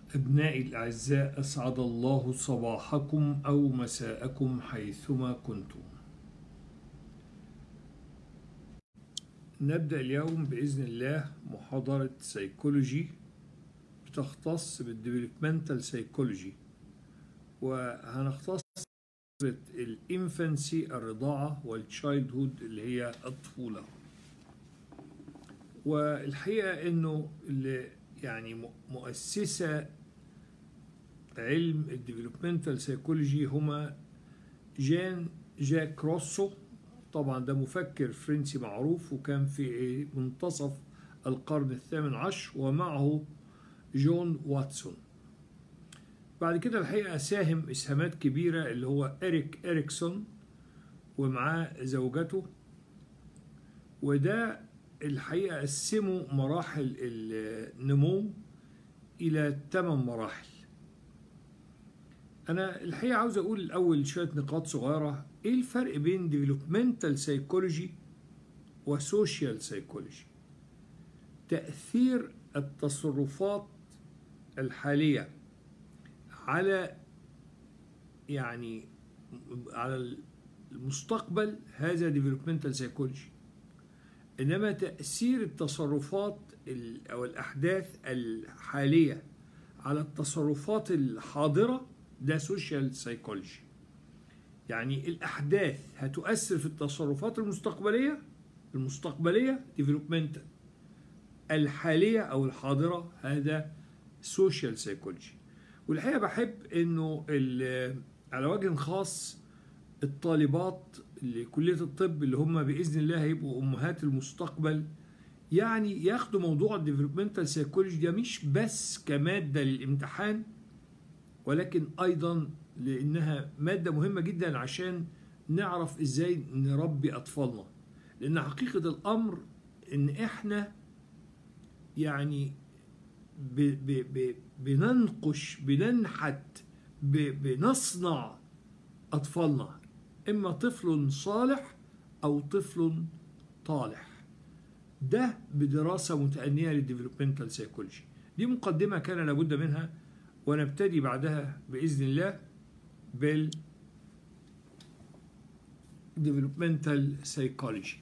أبنائي الأعزاء أسعد الله صباحكم أو مساءكم حيثما كنتم نبدأ اليوم بإذن الله محاضرة سيكولوجي بتختص بالديفلوبمنتال سيكولوجي وهنختص الانفانسي الرضاعة والتشايلد هود اللي هي الطفولة والحقيقة انه اللي يعني مؤسسة علم الديفلوبمنتال سيكولوجي هما جان جاك روسو طبعا ده مفكر فرنسي معروف وكان في منتصف القرن الثامن عشر ومعه جون واتسون بعد كده الحقيقة ساهم إسهامات كبيرة اللي هو إريك إريكسون ومعاه زوجته وده الحقيقة قسموا مراحل النمو إلى ثمان مراحل أنا الحقيقة عاوز أقول الأول شوية نقاط صغيرة إيه الفرق بين developmental psychology وسوشيال سايكولوجي تأثير التصرفات الحالية على يعني على المستقبل هذا developmental psychology إنما تأثير التصرفات أو الأحداث الحالية على التصرفات الحاضرة ده سوشيال سايكولوجي يعني الأحداث هتؤثر في التصرفات المستقبلية المستقبلية developmental الحالية أو الحاضرة هذا سوشيال سايكولوجي والحقيقة بحب إنه على وجه خاص الطالبات لكلية الطب اللي هم بإذن الله هيبقوا أمهات المستقبل يعني ياخدوا موضوع الديفلوبمنتال سايكولوجي ده مش بس كمادة للامتحان ولكن أيضا لأنها مادة مهمة جدا عشان نعرف إزاي نربي أطفالنا لأن حقيقة الأمر إن إحنا يعني ب ب ب بننقش بننحت بنصنع أطفالنا إما طفل صالح أو طفل طالح ده بدراسة متأنية للديفلوبمنتال سايكولوجي دي مقدمة كان لابد منها ونبتدي بعدها بإذن الله بال developmental psychology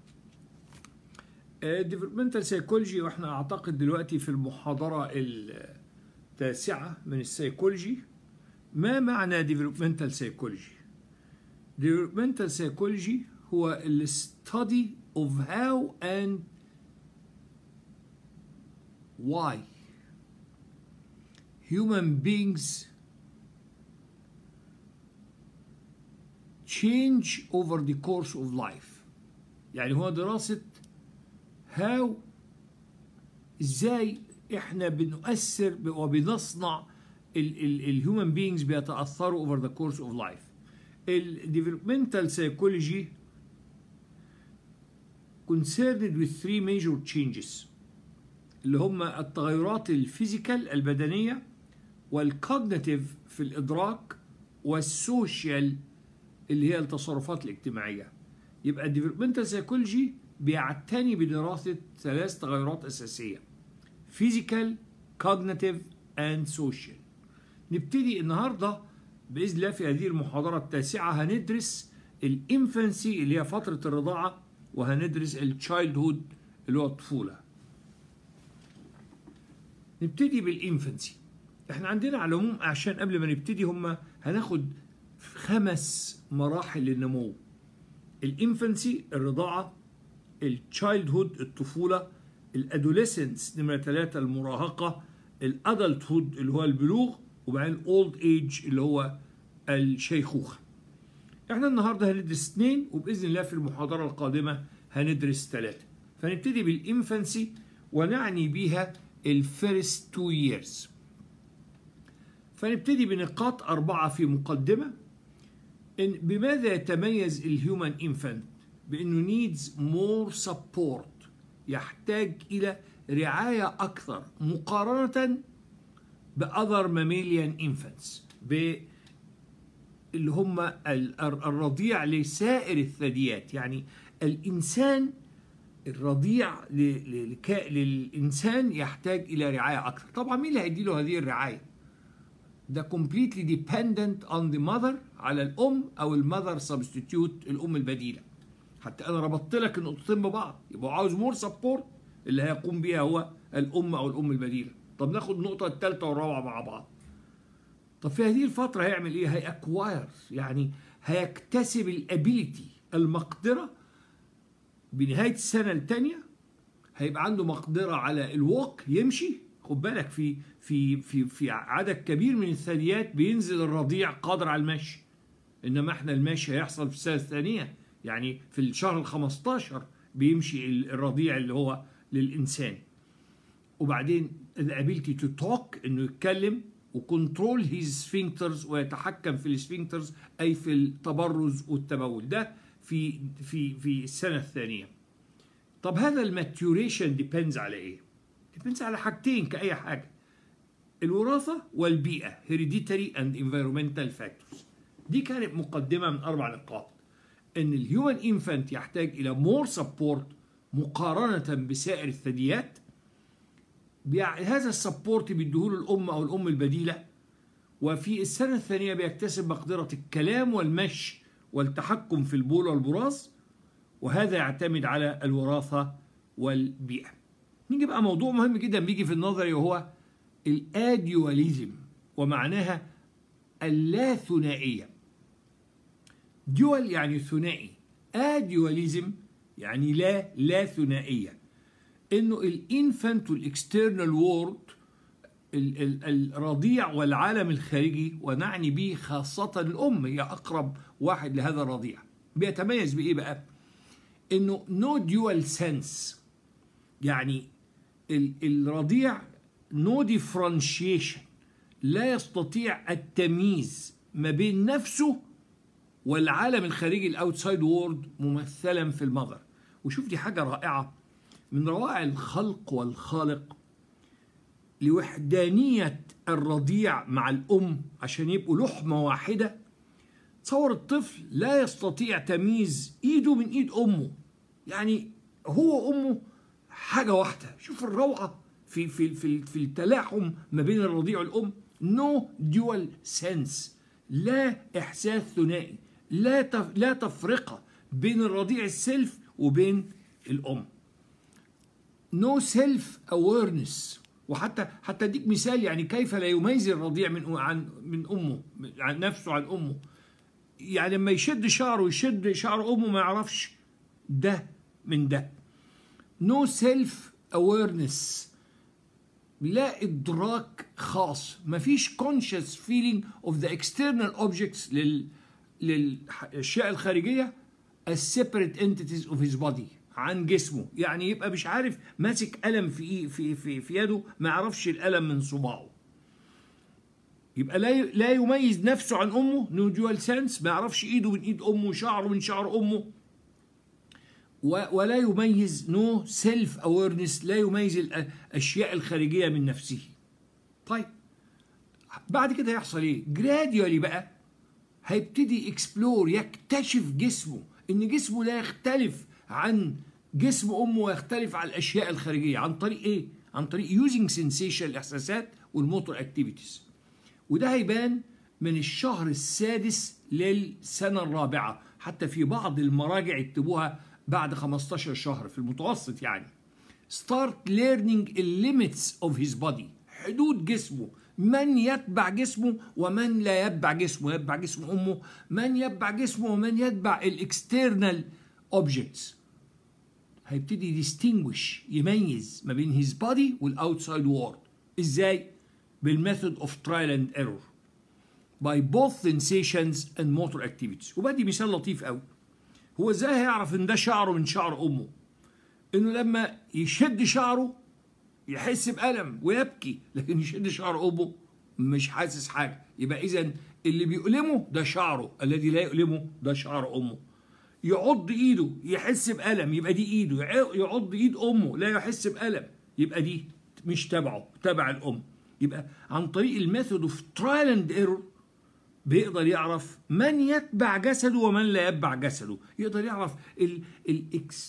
developmental psychology واحنا اعتقد دلوقتي في المحاضرة التاسعة من السيكولوجي ما معنى developmental psychology developmental psychology هو ال study of how and why human beings change over the course of life يعني هو دراسة how ازاي احنا بنؤثر وبنصنع الهيومن beings بيتأثروا over the course of life الديفلوبمنتال سايكولوجي concerned with three major changes اللي هم التغيرات الفيزيكال البدنية والكوجنيتيف في الإدراك والسوشيال اللي هي التصرفات الاجتماعية يبقى الديفلوبمنتال سايكولوجي بيعتني بدراسة ثلاث تغيرات أساسية فيزيكال كوجنيتيف اند سوشيال نبتدي النهارده باذن الله في هذه المحاضره التاسعه هندرس الانفانسي اللي هي فتره الرضاعه وهندرس التشايلد هود اللي هو الطفوله نبتدي بالانفانسي احنا عندنا على العموم عشان قبل ما نبتدي هم هناخد خمس مراحل للنمو الانفانسي الرضاعه التشايلد هود الطفوله الادوليسنس نمره ثلاثه المراهقه الادلت هود اللي هو البلوغ وبعدين الاولد ايج اللي هو الشيخوخه احنا النهارده هندرس اثنين وباذن الله في المحاضره القادمه هندرس ثلاثه فنبتدي بالانفانسي ونعني بيها الفيرست تو ييرز فنبتدي بنقاط أربعة في مقدمة إن بماذا يتميز الهيومن انفانت بأنه needs more support يحتاج إلى رعاية أكثر مقارنة بأذر ماميليان انفانتس اللي هم الرضيع لسائر الثدييات يعني الإنسان الرضيع ل- ل- لكا- للانسان يحتاج الى رعايه اكثر طبعا مين اللي هيدي له هذه الرعايه ده completely dependent on the mother على الام او المذر سبستيتيوت الام البديله حتى انا ربطت لك النقطتين ببعض يبقى عاوز مور سبورت اللي هيقوم بيها هو الام او الام البديله طب ناخد النقطه الثالثه والرابعه مع بعض طب في هذه الفتره هيعمل ايه هيأكواير يعني هيكتسب الابيليتي المقدره بنهايه السنه الثانيه هيبقى عنده مقدره على الووك يمشي خد بالك في في في في عدد كبير من الثدييات بينزل الرضيع قادر على المشي انما احنا المشي هيحصل في السنه الثانيه يعني في الشهر ال 15 بيمشي الرضيع اللي هو للانسان وبعدين الابيلتي تو توك انه يتكلم وكنترول هيز سفنكترز ويتحكم في السفنكترز اي في التبرز والتبول ده في في في السنه الثانيه طب هذا الماتيوريشن ديبيندز على ايه ديبيندز على حاجتين كاي حاجه الوراثه والبيئه hereditary and environmental factors دي كانت مقدمه من اربع نقاط ان الهيومن انفانت يحتاج الى مور سبورت مقارنه بسائر الثدييات بيع- هذا السبورت بيديهوله الام او الام البديله وفي السنه الثانيه بيكتسب مقدره الكلام والمشي والتحكم في البول والبراز وهذا يعتمد على الوراثه والبيئه نيجي بقى موضوع مهم جدا بيجي في النظري وهو الاديواليزم ومعناها اللا ثنائيه دول يعني ثنائي اديواليزم يعني لا لا ثنائيه انه الانفانت والاكسترنال وورد الرضيع والعالم الخارجي ونعني به خاصة الأم هي أقرب واحد لهذا الرضيع بيتميز بإيه بقى؟ إنه نو ديوال سنس يعني ال- الرضيع نو ديفرنشيشن لا يستطيع التمييز ما بين نفسه والعالم الخارجي الاوتسايد وورد ممثلا في المذر وشوف دي حاجه رائعه من روائع الخلق والخالق لوحدانيه الرضيع مع الام عشان يبقوا لحمه واحده تصور الطفل لا يستطيع تمييز ايده من ايد امه يعني هو وامه حاجه واحده شوف الروعه في في في في التلاحم ما بين الرضيع والام نو ديوال سنس لا احساس ثنائي لا تف لا تفرقه بين الرضيع السيلف وبين الام نو سيلف اويرنس وحتى حتى اديك مثال يعني كيف لا يميز الرضيع من عن من امه عن نفسه عن امه يعني لما يشد شعره يشد شعر امه ما يعرفش ده من ده نو سيلف اويرنس لا ادراك خاص مفيش conscious feeling of the external objects لل للاشياء الخارجيه as separate entities of his body عن جسمه يعني يبقى مش عارف ماسك قلم في إيه في في في يده ما يعرفش القلم من صباعه يبقى لا لا يميز نفسه عن امه نو ديوال سنس ما يعرفش ايده من ايد امه شعره من شعر امه ولا يميز نو سيلف اويرنس لا يميز الاشياء الخارجيه من نفسه طيب بعد كده هيحصل ايه جراديولي بقى هيبتدي اكسبلور يكتشف جسمه ان جسمه لا يختلف عن جسم امه ويختلف عن الاشياء الخارجيه عن طريق ايه عن طريق يوزنج سensation الاحساسات والموتور اكتيفيتيز وده هيبان من الشهر السادس للسنه الرابعه حتى في بعض المراجع يكتبوها بعد 15 شهر في المتوسط يعني start learning the limits of his body حدود جسمه من يتبع جسمه ومن لا يتبع جسمه يتبع جسم امه من يتبع جسمه ومن يتبع الاكسترنال اوبجكتس هيبتدي distinguish يميز ما بين his body والاوتسايد وورد ازاي بالميثود اوف ترايل اند ايرور by both sensations and motor activities وبدي مثال لطيف قوي هو ازاي هيعرف ان ده شعره من شعر امه انه لما يشد شعره يحس بألم ويبكي لكن يشد شعر امه مش حاسس حاجه يبقى اذا اللي بيؤلمه ده شعره الذي لا يؤلمه ده شعر امه يعض ايده يحس بألم يبقى دي ايده يعض ايد امه لا يحس بألم يبقى دي مش تبعه تبع الام يبقى عن طريق الميثود اوف ترايل اند ايرور بيقدر يعرف من يتبع جسده ومن لا يتبع جسده يقدر يعرف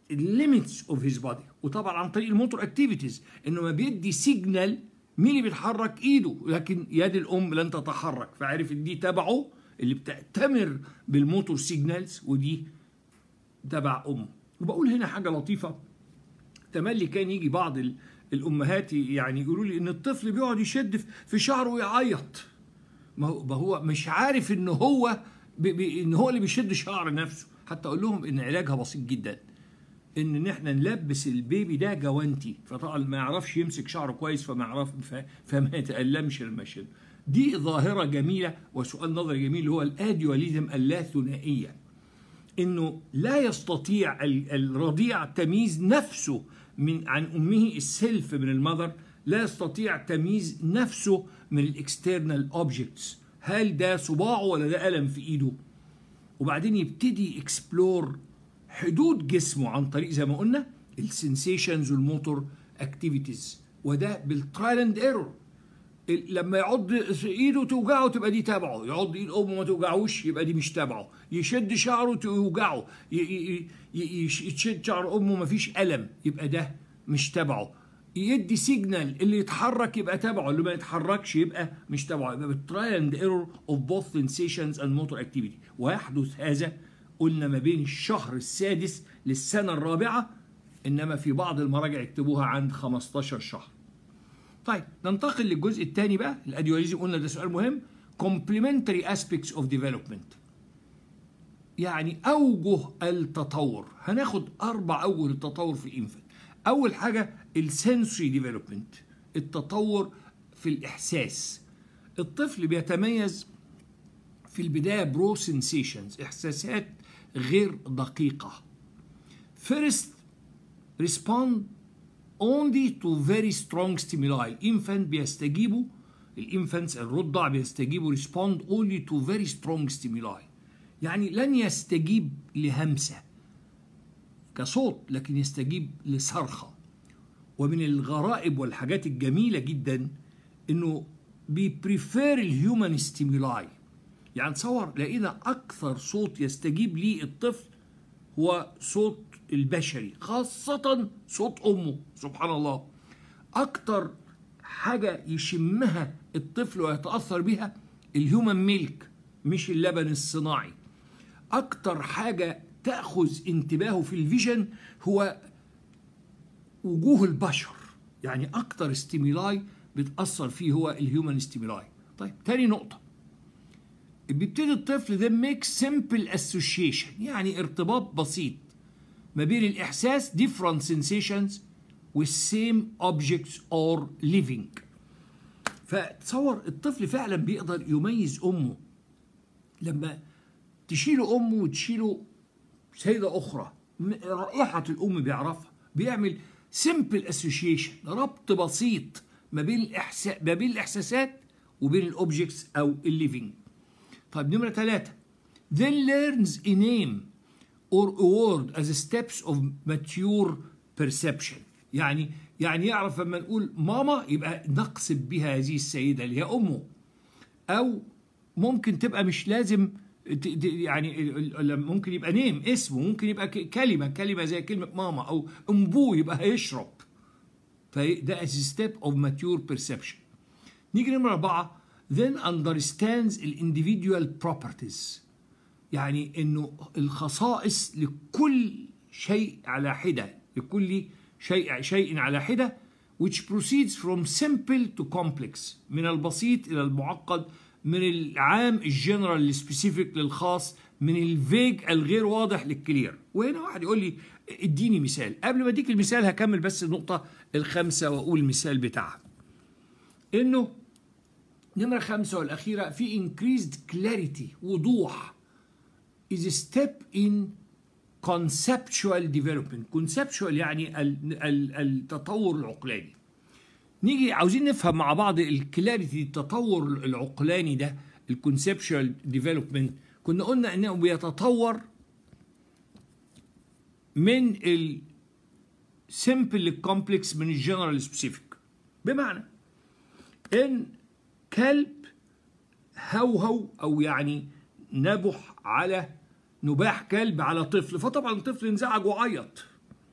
الليميتس اوف هيز بادي وطبعا عن طريق الموتور اكتيفيتيز انه ما بيدي سيجنال مين اللي بيتحرك ايده لكن يد الام لن تتحرك فعرف ان دي تبعه اللي بتأتمر بالموتور سيجنالز ودي تبع امه وبقول هنا حاجه لطيفه تملي كان يجي بعض الامهات يعني يقولوا لي ان الطفل بيقعد يشد في شعره ويعيط ما هو ما هو مش عارف ان هو بي بي ان هو اللي بيشد شعر نفسه حتى اقول لهم ان علاجها بسيط جدا ان ان احنا نلبس البيبي ده جوانتي فطبعا ما يعرفش يمسك شعره كويس فما يعرف فما يتالمش لما يشد دي ظاهره جميله وسؤال نظري جميل اللي هو الاديواليزم اللاثنائيه انه لا يستطيع الرضيع تمييز نفسه من عن امه السيلف من المذر لا يستطيع تمييز نفسه من الاكسترنال اوبجكتس هل ده صباعه ولا ده قلم في ايده وبعدين يبتدي اكسبلور حدود جسمه عن طريق زي ما قلنا السنسيشنز والموتور اكتيفيتيز وده بالترايل اند ايرور لما يعض ايده توجعه تبقى دي تبعه يعض ايد امه ما توجعوش يبقى دي مش تبعه يشد شعره توجعه يشد شعر امه ما فيش الم يبقى ده مش تبعه يدي سيجنال اللي يتحرك يبقى تبعه اللي ما يتحركش يبقى مش تبعه يبقى بالترايل اند ايرور اوف بوث سنسيشنز اند موتور اكتيفيتي ويحدث هذا قلنا ما بين الشهر السادس للسنه الرابعه انما في بعض المراجع يكتبوها عند 15 شهر طيب ننتقل للجزء الثاني بقى الاديوليزم قلنا ده سؤال مهم complementary aspects of development يعني اوجه التطور هناخد اربع اوجه للتطور في الانفنت اول حاجه السنسوري ديفلوبمنت التطور في الاحساس الطفل بيتميز في البدايه برو سنسيشنز احساسات غير دقيقه فيرست respond only to very strong stimuli الانفانت بيستجيبوا الانفانتس الرضع بيستجيبوا respond only to very strong stimuli يعني لن يستجيب لهمسه كصوت لكن يستجيب لصرخه ومن الغرائب والحاجات الجميله جدا انه بيبريفير الهيومن ستيمولاي يعني تصور لقينا اكثر صوت يستجيب ليه الطفل هو صوت البشري خاصة صوت أمه سبحان الله أكتر حاجة يشمها الطفل ويتأثر بها الهيومن ميلك مش اللبن الصناعي أكتر حاجة تأخذ انتباهه في الفيجن هو وجوه البشر يعني أكتر استيميلاي بتأثر فيه هو الهيومن استيميلاي طيب تاني نقطة بيبتدي الطفل ده ميك سمبل اسوشيشن يعني ارتباط بسيط ما بين الإحساس different sensations with same objects or living فتصور الطفل فعلا بيقدر يميز أمه لما تشيله أمه وتشيله سيدة أخرى رائحة الأم بيعرفها بيعمل simple association ربط بسيط ما بين الإحساس ما بين الإحساسات وبين الأوبجكتس أو الليفينج طيب نمرة ثلاثة then learns a name or a word as steps of mature perception يعني يعني يعرف لما نقول ماما يبقى نقصد بها هذه السيدة اللي هي أمه أو ممكن تبقى مش لازم يعني ممكن يبقى نيم اسمه ممكن يبقى كلمة كلمة زي كلمة ماما أو أمبو يبقى هيشرب فده as a step of mature perception نيجي نمرة أربعة then understands individual properties يعني انه الخصائص لكل شيء على حده لكل شيء شيء على حده which proceeds from simple to complex من البسيط الى المعقد من العام الجنرال للسبيسيفيك للخاص من الفيج الغير واضح للكلير وهنا واحد يقول لي اديني مثال قبل ما اديك المثال هكمل بس النقطه الخامسه واقول المثال بتاعها انه نمره خمسه والاخيره في increased clarity وضوح is a step in conceptual development conceptual يعني التطور العقلاني نيجي عاوزين نفهم مع بعض الكلاريتي التطور العقلاني ده الكونسبشوال ديفلوبمنت كنا قلنا انه بيتطور من السمبل للكومبلكس من الجنرال سبيسيفيك بمعنى ان كلب هوهو او يعني نبح على نباح كلب على طفل فطبعا الطفل انزعج وعيط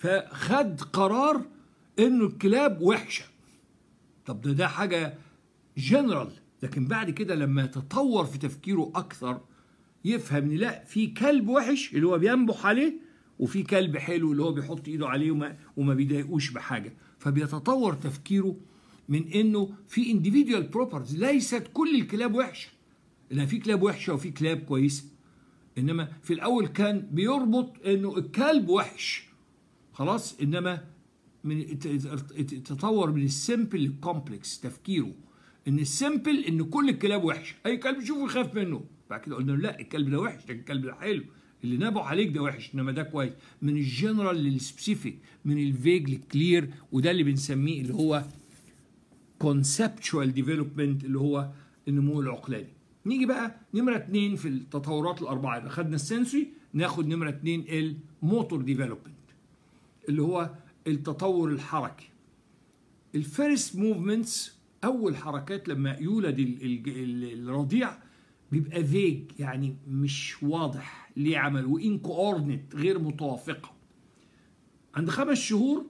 فخد قرار انه الكلاب وحشه طب ده ده حاجه جنرال لكن بعد كده لما يتطور في تفكيره اكثر يفهم ان لا في كلب وحش اللي هو بينبح عليه وفي كلب حلو اللي هو بيحط ايده عليه وما, وما بيضايقوش بحاجه فبيتطور تفكيره من انه في individual properties ليست كل الكلاب وحشه لان في كلاب وحشه وفي كلاب كويسه انما في الاول كان بيربط انه الكلب وحش خلاص انما من تطور من السيمبل للكومبلكس تفكيره ان السيمبل ان كل الكلاب وحشه اي كلب يشوفه يخاف منه بعد كده قلنا له لا الكلب ده وحش ده الكلب ده حلو اللي نابع عليك ده وحش انما ده كويس من الجنرال للسبيسيفيك من الفيج للكلير وده اللي بنسميه اللي هو conceptual development اللي هو النمو العقلاني نيجي بقى نمرة اتنين في التطورات الأربعة يبقى خدنا السنسوري ناخد نمرة اتنين الموتور ديفلوبمنت اللي هو التطور الحركي الفيرست موفمنتس أول حركات لما يولد الرضيع بيبقى فيج يعني مش واضح ليه عمل وإن كوردنت غير متوافقة عند خمس شهور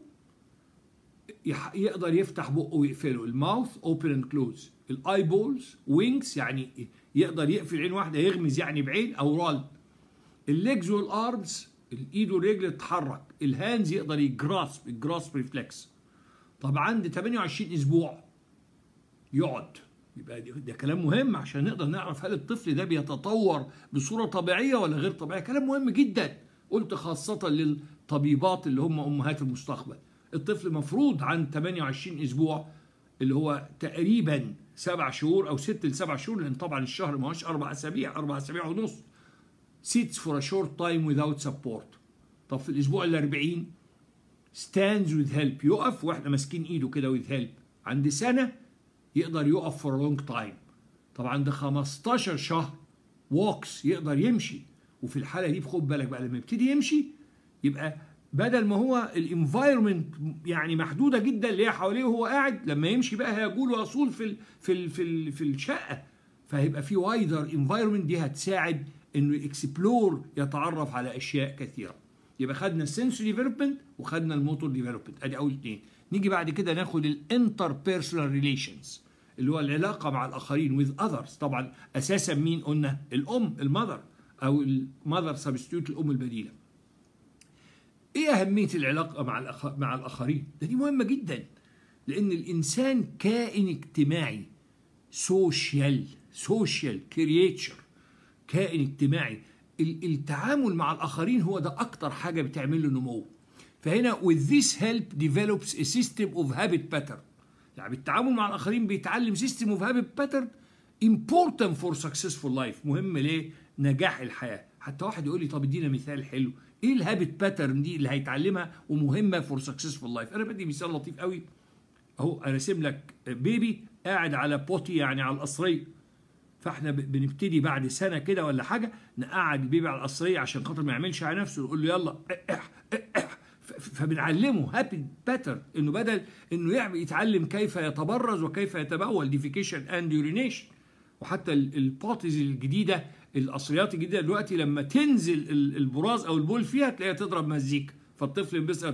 يقدر يفتح بقه ويقفله الماوث اوبن اند كلوز الاي بولز وينجز يعني يقدر يقفل عين واحده يغمز يعني بعين او رال الليجز والارمز الايد والرجل تتحرك الهاندز يقدر يجراسب الجراسب ريفلكس طب عند 28 اسبوع يقعد يبقى ده كلام مهم عشان نقدر نعرف هل الطفل ده بيتطور بصوره طبيعيه ولا غير طبيعيه كلام مهم جدا قلت خاصه للطبيبات اللي هم امهات المستقبل الطفل مفروض عن 28 اسبوع اللي هو تقريبا سبع شهور او ست لسبع شهور لان طبعا الشهر ما هوش اربع اسابيع اربع اسابيع ونص sits for a short time without support طب في الاسبوع ال 40 stands with help يقف واحنا ماسكين ايده كده with help عند سنه يقدر يقف for a long time طب عند 15 شهر walks يقدر يمشي وفي الحاله دي خد بالك بقى لما يبتدي يمشي يبقى بدل ما هو الانفايرمنت يعني محدوده جدا اللي هي حواليه وهو قاعد لما يمشي بقى هيجول واصول في ال في ال في ال في الشقه فهيبقى في وايدر انفايرمنت دي هتساعد انه اكسبلور يتعرف على اشياء كثيره يبقى خدنا السنسوري ديفلوبمنت وخدنا الموتور ديفلوبمنت ادي اول اثنين نيجي بعد كده ناخد الانتر بيرسونال ريليشنز اللي هو العلاقه مع الاخرين with others طبعا اساسا مين قلنا الام المذر او المذر سبستيوت الام البديله ايه اهميه العلاقه مع الأخ... مع الاخرين ده دي مهمه جدا لان الانسان كائن اجتماعي سوشيال سوشيال كرييتشر كائن اجتماعي التعامل مع الاخرين هو ده اكتر حاجه بتعمل له نمو فهنا with this help develops a system of habit pattern يعني بالتعامل مع الاخرين بيتعلم system of habit pattern important for successful life مهم ليه نجاح الحياه حتى واحد يقول لي طب ادينا مثال حلو ايه الهابت باترن دي اللي هيتعلمها ومهمه فور سكسسفول لايف انا بدي مثال لطيف قوي اهو ارسم لك بيبي قاعد على بوتي يعني على القصريه فاحنا بنبتدي بعد سنه كده ولا حاجه نقعد البيبي على القصريه عشان خاطر ما يعملش على نفسه نقول له يلا اح اح فبنعلمه هابي باترن انه بدل انه يتعلم كيف يتبرز وكيف يتبول ديفيكيشن اند يورينيشن وحتى البوتيز الجديده القصريات الجديده دلوقتي لما تنزل البراز او البول فيها تلاقيها تضرب مزيكا فالطفل ينبسط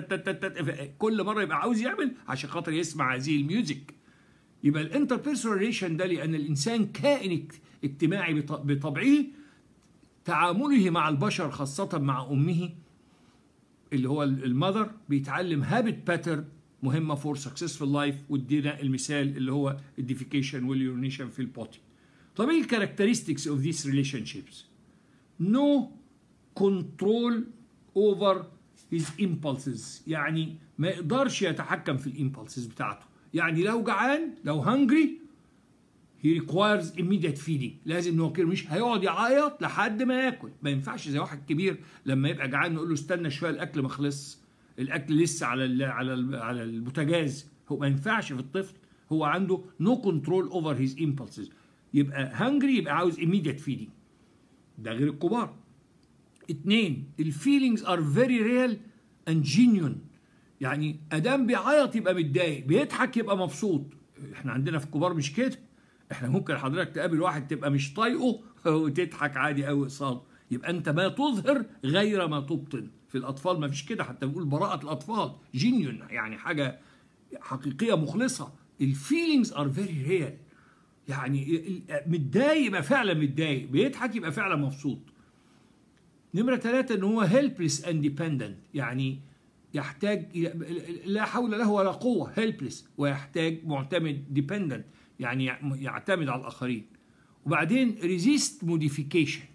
كل مره يبقى عاوز يعمل عشان خاطر يسمع هذه الميوزك يبقى الانتربيرسونال ريليشن ده لان الانسان كائن اجتماعي بطبعه تعامله مع البشر خاصه مع امه اللي هو المذر بيتعلم هابت باترن مهمه فور سكسسفul لايف وادينا المثال اللي هو الديفيكيشن واليورينيشن في البوتي طب ايه الكاركترستكس اوف ذيس ريليشن شيبس نو كنترول اوفر هيز impulses يعني ما يقدرش يتحكم في الامبulses بتاعته يعني لو جعان لو هنجري he requires immediate feeding لازم هو كده مش هيقعد يعيط لحد ما ياكل ما ينفعش زي واحد كبير لما يبقى جعان نقول له استنى شويه الاكل ما خلص الاكل لسه على ال على ال على البوتاجاز هو ما ينفعش في الطفل هو عنده نو كنترول اوفر هيز impulses يبقى هنجري يبقى عاوز immediate feeding ده غير الكبار اتنين الفيلينجز ار فيري ريال اند جينيون يعني ادام بيعيط يبقى متضايق بيضحك يبقى مبسوط احنا عندنا في الكبار مش كده احنا ممكن حضرتك تقابل واحد تبقى مش طايقه وتضحك عادي قوي قصاده يبقى انت ما تظهر غير ما تبطن في الاطفال ما فيش كده حتى بنقول براءه الاطفال جينيون يعني حاجه حقيقيه مخلصه الفيلينجز ار فيري ريال يعني متضايق يبقى فعلا متضايق بيضحك يبقى فعلا مبسوط نمرة ثلاثة ان هو helpless and dependent يعني يحتاج لا حول له ولا قوة helpless ويحتاج معتمد dependent يعني يعتمد على الآخرين وبعدين resist modification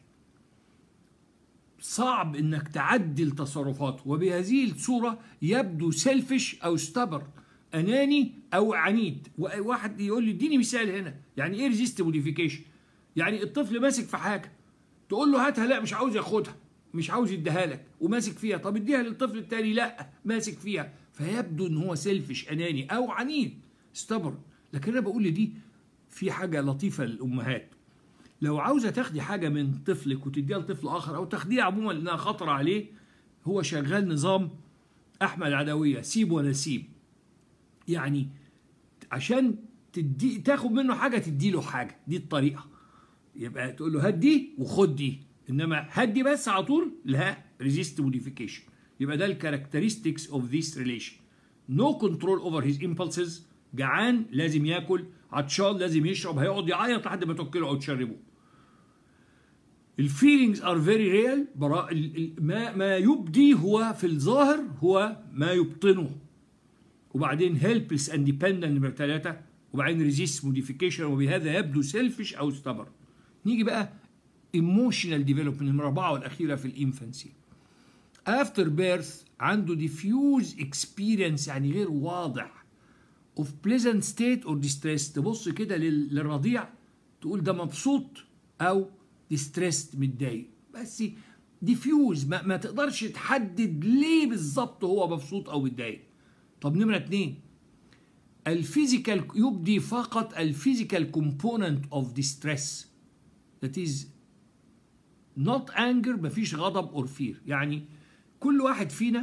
صعب انك تعدل تصرفاته وبهذه الصورة يبدو سيلفش او ستبر اناني او عنيد واحد يقول لي اديني مثال هنا يعني ايه ريزيست موديفيكيشن يعني الطفل ماسك في حاجه تقول له هاتها لا مش عاوز ياخدها مش عاوز يديها لك وماسك فيها طب اديها للطفل التاني لا ماسك فيها فيبدو ان هو سيلفش اناني او عنيد استبر لكن انا بقول دي في حاجه لطيفه للامهات لو عاوزه تاخدي حاجه من طفلك وتديها لطفل اخر او تاخديها عموما لانها خطر عليه هو شغال نظام احمد عدويه سيب ولا سيب يعني عشان تدي تاخد منه حاجه تدي له حاجه دي الطريقه يبقى تقول له هات دي وخد دي انما هات دي بس على طول لا ريزيست موديفيكيشن يبقى ده الكاركترستكس اوف ذيس ريليشن نو كنترول اوفر هيز امبلسز جعان لازم ياكل عطشان لازم يشرب هيقعد يعيط لحد ما تاكله او تشربه الفيلينجز ار فيري ريال ما ما يبدي هو في الظاهر هو ما يبطنه وبعدين هيلبلس اند ديبندنت نمره ثلاثه وبعدين ريزيست موديفيكيشن وبهذا يبدو سيلفش او استبر نيجي بقى ايموشنال ديفلوبمنت نمره اربعه والاخيره في الانفانسي افتر بيرث عنده ديفيوز اكسبيرينس يعني غير واضح اوف بليزنت ستيت اور ديستريس تبص كده للرضيع تقول ده مبسوط او ديستريسد متضايق بس ديفيوز ما, ما تقدرش تحدد ليه بالظبط هو مبسوط او متضايق طب نمرة اتنين الفيزيكال يبدي فقط الفيزيكال كومبوننت اوف ديستريس that is not anger مفيش غضب اور فير يعني كل واحد فينا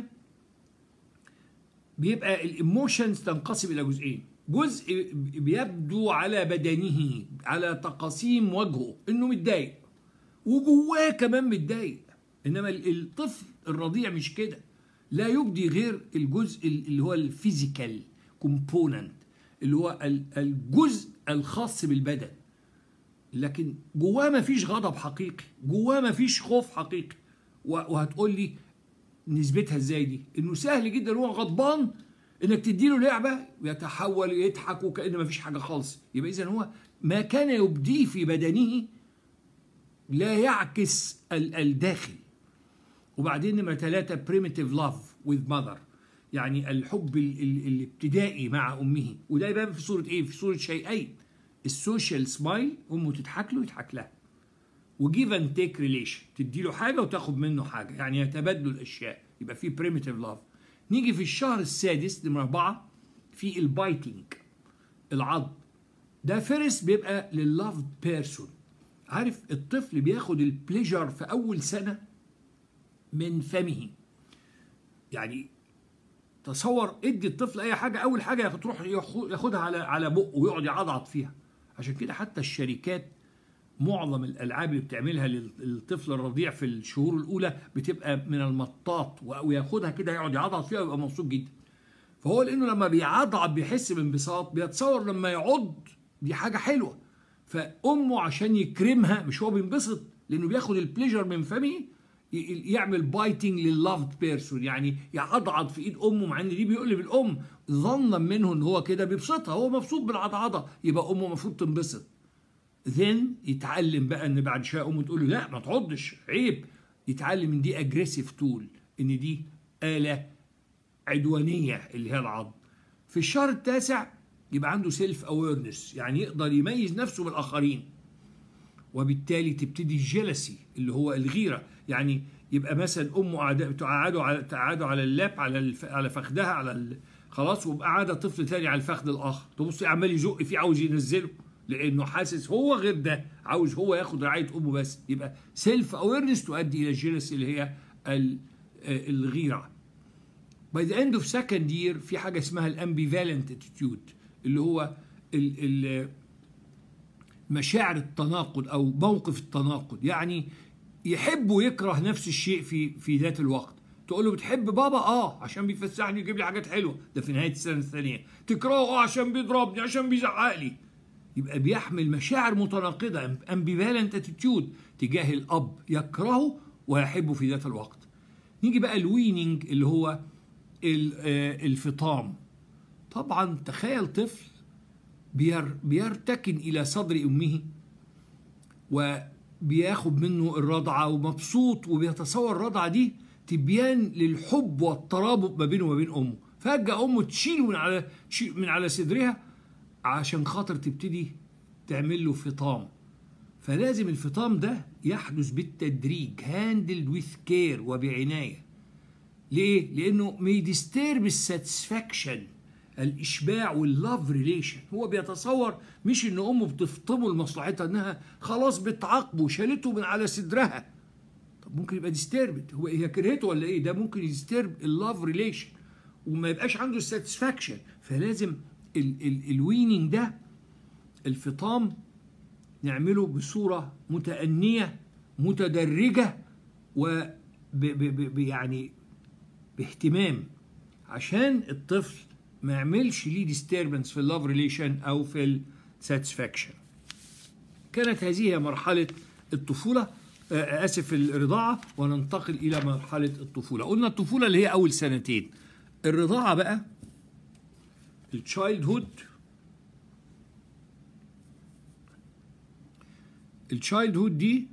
بيبقى الايموشنز تنقسم الى جزئين جزء بيبدو على بدنه على تقاسيم وجهه انه متضايق وجواه كمان متضايق انما الطفل الرضيع مش كده لا يبدي غير الجزء اللي هو الفيزيكال كومبوننت اللي هو الجزء الخاص بالبدن لكن جواه ما فيش غضب حقيقي جواه ما فيش خوف حقيقي وهتقول لي نسبتها ازاي دي انه سهل جدا هو غضبان انك تديله لعبه ويتحول يضحك وكأن ما فيش حاجه خالص يبقى اذا هو ما كان يبديه في بدنه لا يعكس الداخل وبعدين نمرة ثلاثة primitive love with mother يعني الحب ال ال الابتدائي مع أمه وده يبان في صورة إيه؟ في صورة شيئين السوشيال سمايل أمه تضحك له يضحك لها وجيف اند تيك ريليشن تدي له حاجة وتاخد منه حاجة يعني يتبادلوا الأشياء يبقى في primitive love نيجي في الشهر السادس نمرة أربعة في البايتنج العض ده فيرست بيبقى لللافد بيرسون عارف الطفل بياخد البليجر في أول سنة من فمه يعني تصور ادي الطفل اي حاجه اول حاجه تروح ياخدها على على بقه ويقعد يعضعض فيها عشان كده حتى الشركات معظم الالعاب اللي بتعملها للطفل الرضيع في الشهور الاولى بتبقى من المطاط وياخدها كده يقعد يعضعض فيها ويبقى مبسوط جدا فهو لانه لما بيعضعض بيحس بانبساط بيتصور لما يعض دي حاجه حلوه فامه عشان يكرمها مش هو بينبسط لانه بياخد البليجر من فمه يعمل بايتنج لللافد بيرسون يعني يعضعض في ايد امه مع ان دي بيقلب الام ظنا منه ان هو كده بيبسطها هو مبسوط بالعضعضه يبقى امه المفروض تنبسط ذن يتعلم بقى ان بعد شويه امه تقول له لا ما تعضش عيب يتعلم ان دي اجريسيف تول ان دي اله عدوانيه اللي هي العض في الشهر التاسع يبقى عنده سيلف اويرنس يعني يقدر يميز نفسه من الاخرين وبالتالي تبتدي الجلسي اللي هو الغيره يعني يبقى مثلا امه تقعده على تقعده على اللاب على الف... على فخدها على ال... خلاص ويبقى قاعده طفل تاني على الفخذ الاخر تبص عمال يزق فيه عاوز ينزله لانه حاسس هو غير ده عاوز هو ياخد رعايه امه بس يبقى سيلف اويرنس تؤدي الى الجلس اللي هي الغيره باي ذا اند اوف سكند يير في حاجه اسمها الامبيفالنت اتيتيود اللي هو ال ال مشاعر التناقض او موقف التناقض يعني يحب ويكره نفس الشيء في في ذات الوقت تقول له بتحب بابا اه عشان بيفسحني يجيب لي حاجات حلوه ده في نهايه السنه الثانيه تكرهه اه عشان بيضربني عشان بيزعق لي يبقى بيحمل مشاعر متناقضه امبيفالنت اتيتيود تجاه الاب يكرهه ويحبه في ذات الوقت نيجي بقى الويننج اللي هو الفطام طبعا تخيل طفل بير بيرتكن الى صدر امه وبياخد منه الرضعه ومبسوط وبيتصور الرضعه دي تبيان للحب والترابط ما بينه وما بين امه فجاه امه تشيله من على من على صدرها عشان خاطر تبتدي تعمل له فطام فلازم الفطام ده يحدث بالتدريج هاندلد ويز كير وبعنايه ليه؟ لانه may disturb الساتسفاكشن الاشباع واللاف ريليشن هو بيتصور مش ان امه بتفطمه لمصلحتها انها خلاص بتعاقبه وشالته من على صدرها طب ممكن يبقى ديستربد هو هي كرهته ولا ايه ده ممكن يديسترب اللاف ريليشن وما يبقاش عنده الساتسفاكشن فلازم ال ال الويننج ده الفطام نعمله بصورة متأنية متدرجة و يعني باهتمام عشان الطفل ما يعملش ليه ديستربنس في اللاف ريليشن او في الساتسفاكشن كانت هذه مرحلة الطفولة آسف الرضاعة وننتقل إلى مرحلة الطفولة قلنا الطفولة اللي هي أول سنتين الرضاعة بقى التشايلد هود التشايلد هود دي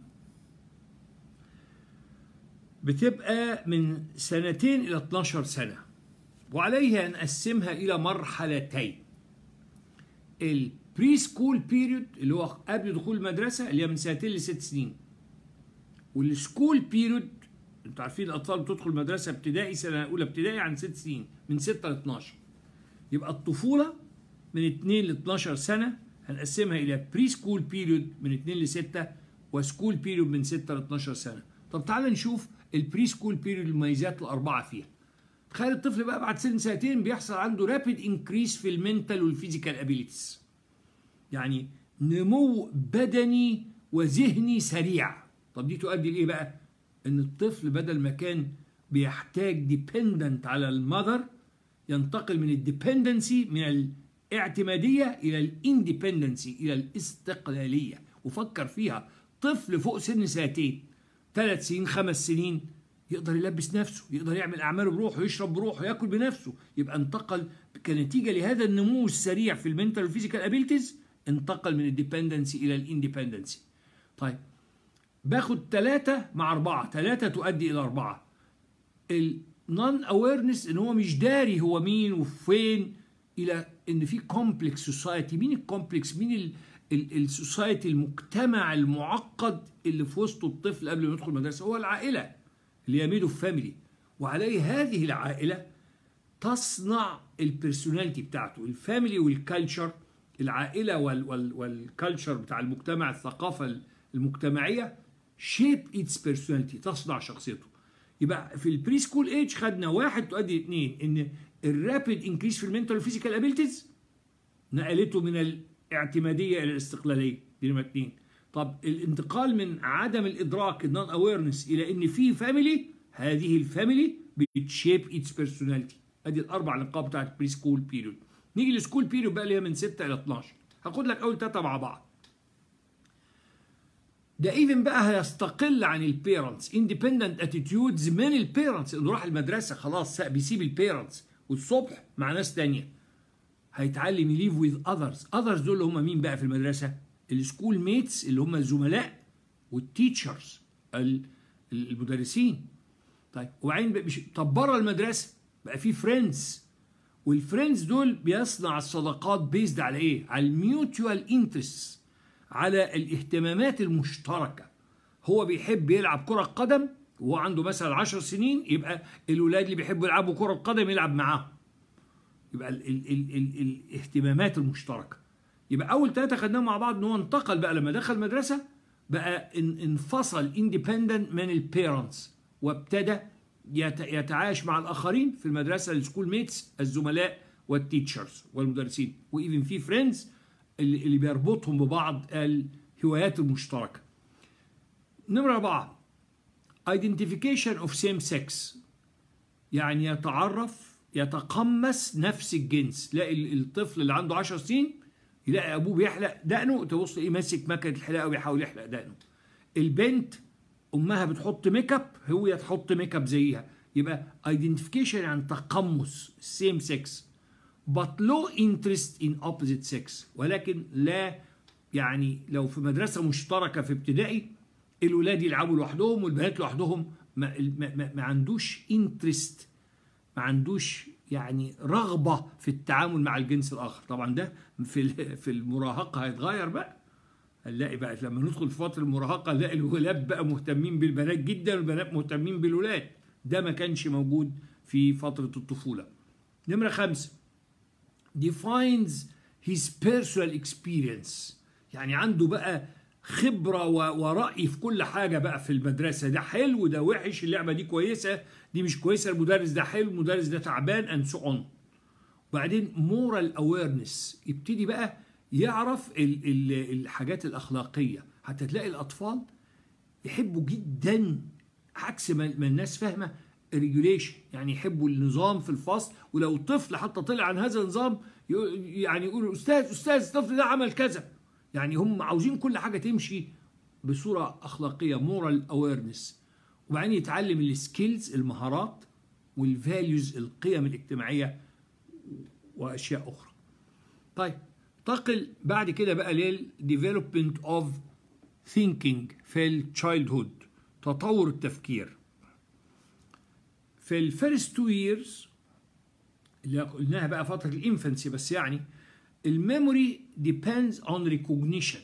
بتبقى من سنتين إلى 12 سنة وعليها أن نقسمها إلى مرحلتين البري سكول بيريود اللي هو قبل دخول المدرسة اللي هي من سنتين لست سنين والسكول بيريود انتوا عارفين الأطفال بتدخل مدرسة ابتدائي سنة أولى ابتدائي عن ست سنين من 6 ل 12 يبقى الطفولة من 2 ل 12 سنة هنقسمها إلى بري سكول بيريود من 2 ل 6 وسكول بيريود من 6 ل 12 سنة طب تعالى نشوف البري سكول بيريود المميزات الأربعة فيها تخيل الطفل بقى بعد سن سنتين بيحصل عنده رابيد انكريس في المنتال والفيزيكال ابيليتيز يعني نمو بدني وذهني سريع طب دي تؤدي لايه بقى ان الطفل بدل ما كان بيحتاج ديبندنت على المذر ينتقل من الديبندنسي من الاعتماديه الى الاندبندنسي الى الاستقلاليه وفكر فيها طفل فوق سن سنتين ثلاث سنين خمس سنين يقدر يلبس نفسه يقدر يعمل اعماله بروحه يشرب بروحه ياكل بنفسه يبقى انتقل كنتيجه لهذا النمو السريع في المنتال والفيزيكال ابيلتيز انتقل من الديبندنسي الى الاندبندنسي طيب باخد ثلاثة مع أربعة ثلاثة تؤدي إلى أربعة النون أويرنس إن هو مش داري هو مين وفين إلى إن في كومبلكس سوسايتي مين الكومبلكس مين السوسايتي المجتمع المعقد اللي في وسطه الطفل قبل ما يدخل المدرسة هو العائلة اللي هي ميدو فاميلي وعليه هذه العائلة تصنع البيرسوناليتي بتاعته الفاميلي والكالتشر العائلة وال وال والكالتشر بتاع المجتمع الثقافة المجتمعية شيب اتس بيرسوناليتي تصنع شخصيته يبقى في البري سكول ايج خدنا واحد تؤدي اثنين ان الرابيد انكريس في المنتال والفيزيكال ابيلتيز نقلته من الاعتماديه الى الاستقلاليه دي نمره اثنين طب الانتقال من عدم الادراك النون اويرنس الى ان في فاميلي هذه الفاميلي بتشيب اتس بيرسوناليتي ادي الاربع نقاط بتاعت البري سكول بيريود نيجي للسكول بيريود بقى اللي هي من 6 الى 12 هاخد لك اول ثلاثه مع بعض ده ايفن بقى هيستقل عن البيرنتس اندبندنت اتيتيودز من البيرنتس انه راح المدرسه خلاص بيسيب البيرنتس والصبح مع ناس تانية هيتعلم يليف وذ اذرز اذرز دول اللي هم مين بقى في المدرسه السكول ميتس اللي هم الزملاء والتيتشرز المدرسين طيب وبعدين طب بره المدرسه بقى في فريندز والفريندز دول بيصنع الصداقات بيزد على ايه على الميوتوال انترست على الاهتمامات المشتركة هو بيحب يلعب كرة قدم وهو عنده مثلا 10 سنين يبقى الولاد اللي بيحبوا يلعبوا كرة قدم يلعب معاهم يبقى ال ال ال ال الاهتمامات المشتركة يبقى أول ثلاثة خدناهم مع بعض إن هو انتقل بقى لما دخل مدرسة بقى انفصل اندبندنت من البيرنتس وابتدى يتعايش مع الآخرين في المدرسة السكول ميتس الزملاء والتيتشرز والمدرسين وإيفن في فريندز اللي بيربطهم ببعض الهوايات المشتركة نمرة أربعة identification of same sex يعني يتعرف يتقمص نفس الجنس تلاقي الطفل اللي عنده 10 سنين يلاقي ابوه بيحلق دقنه تبص ايه ماسك مكنه الحلاقه وبيحاول يحلق دقنه البنت امها بتحط ميك اب هو تحط ميك اب زيها يبقى ايدنتيفيكيشن يعني تقمص سيم سكس but low interest in opposite sex ولكن لا يعني لو في مدرسه مشتركه في ابتدائي الولاد يلعبوا لوحدهم والبنات لوحدهم ما, ما, ما عندوش انترست ما عندوش يعني رغبه في التعامل مع الجنس الاخر طبعا ده في في المراهقه هيتغير بقى هنلاقي بقى لما ندخل في فتره المراهقه نلاقي الولاد بقى مهتمين بالبنات جدا والبنات مهتمين بالولاد ده ما كانش موجود في فتره الطفوله نمره خمسه defines his personal experience يعني عنده بقى خبرة ورأي في كل حاجة بقى في المدرسة ده حلو ده وحش اللعبة دي كويسة دي مش كويسة المدرس ده حلو المدرس ده تعبان and so on وبعدين moral awareness يبتدي بقى يعرف ال ال الحاجات الأخلاقية حتى تلاقي الأطفال يحبوا جدا عكس ما الناس فاهمة ريجوليشن يعني يحبوا النظام في الفصل ولو طفل حتى طلع عن هذا النظام يعني يقولوا استاذ استاذ الطفل ده عمل كذا يعني هم عاوزين كل حاجه تمشي بصوره اخلاقيه مورال اويرنس وبعدين يتعلم السكيلز المهارات والفاليوز القيم الاجتماعيه واشياء اخرى طيب انتقل بعد كده بقى للديفلوبمنت اوف ثينكينج في التشايلد هود تطور التفكير في الفيرست تو ييرز اللي قلناها بقى فتره الانفنسي بس يعني الميموري depends on recognition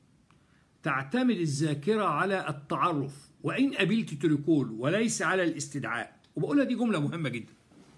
تعتمد الذاكرة على التعرف وإن ability to recall وليس على الاستدعاء وبقولها دي جملة مهمة جدا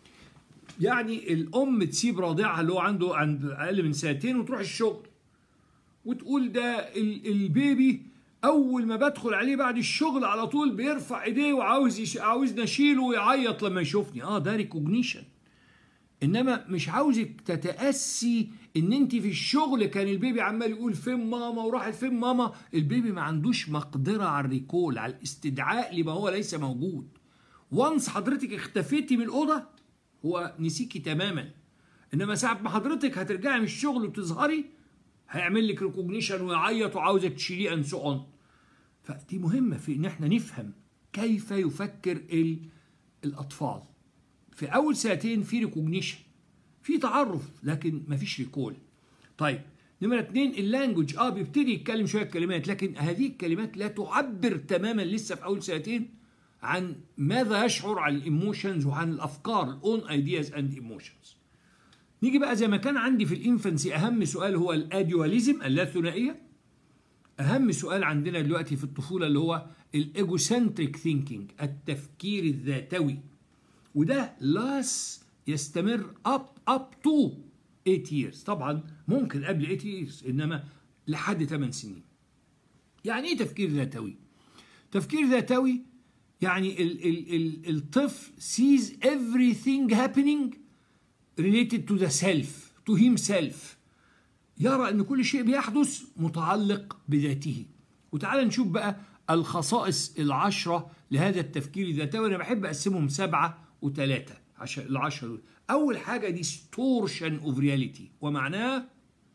يعني الأم تسيب رضيعها اللي هو عنده عند أقل من سنتين وتروح الشغل وتقول ده البيبي أول ما بدخل عليه بعد الشغل على طول بيرفع إيديه وعاوز يش... عاوز نشيله ويعيط لما يشوفني اه ده ريكوجنيشن انما مش عاوزك تتاسي ان انت في الشغل كان البيبي عمال يقول فين ماما وراحت فين ماما البيبي ما عندوش مقدره على الريكول على الاستدعاء لما هو ليس موجود وانس حضرتك اختفيتي من الاوضه هو نسيكي تماما انما ساعه ما حضرتك هترجعي من الشغل وتظهري هيعمل لك ريكوجنيشن ويعيط وعاوزك تشيليه ان سو اون فدي مهمه في ان احنا نفهم كيف يفكر الاطفال في اول ساعتين في ريكوجنيشن في تعرف لكن مفيش ريكول طيب نمرة اتنين اللانجوج اه بيبتدي يتكلم شوية كلمات لكن هذه الكلمات لا تعبر تماما لسه في اول ساعتين عن ماذا يشعر عن الايموشنز وعن الافكار الاون ايدياز اند ايموشنز نيجي بقى زي ما كان عندي في الانفنسي اهم سؤال هو الاديواليزم اللاثنائيه اهم سؤال عندنا دلوقتي في الطفوله اللي هو الايجوسنتريك ثينكينج التفكير الذاتوي وده لاس يستمر اب اب تو 8 years طبعا ممكن قبل 8 years انما لحد 8 سنين يعني ايه تفكير ذاتوي تفكير ذاتوي يعني ال ال ال الطفل sees everything happening related to the self to himself يرى ان كل شيء بيحدث متعلق بذاته وتعال نشوف بقى الخصائص العشرة لهذا التفكير الذاتوي انا بحب اقسمهم سبعة وثلاثة عشان العشرة دول أول حاجة distortion of reality ومعناه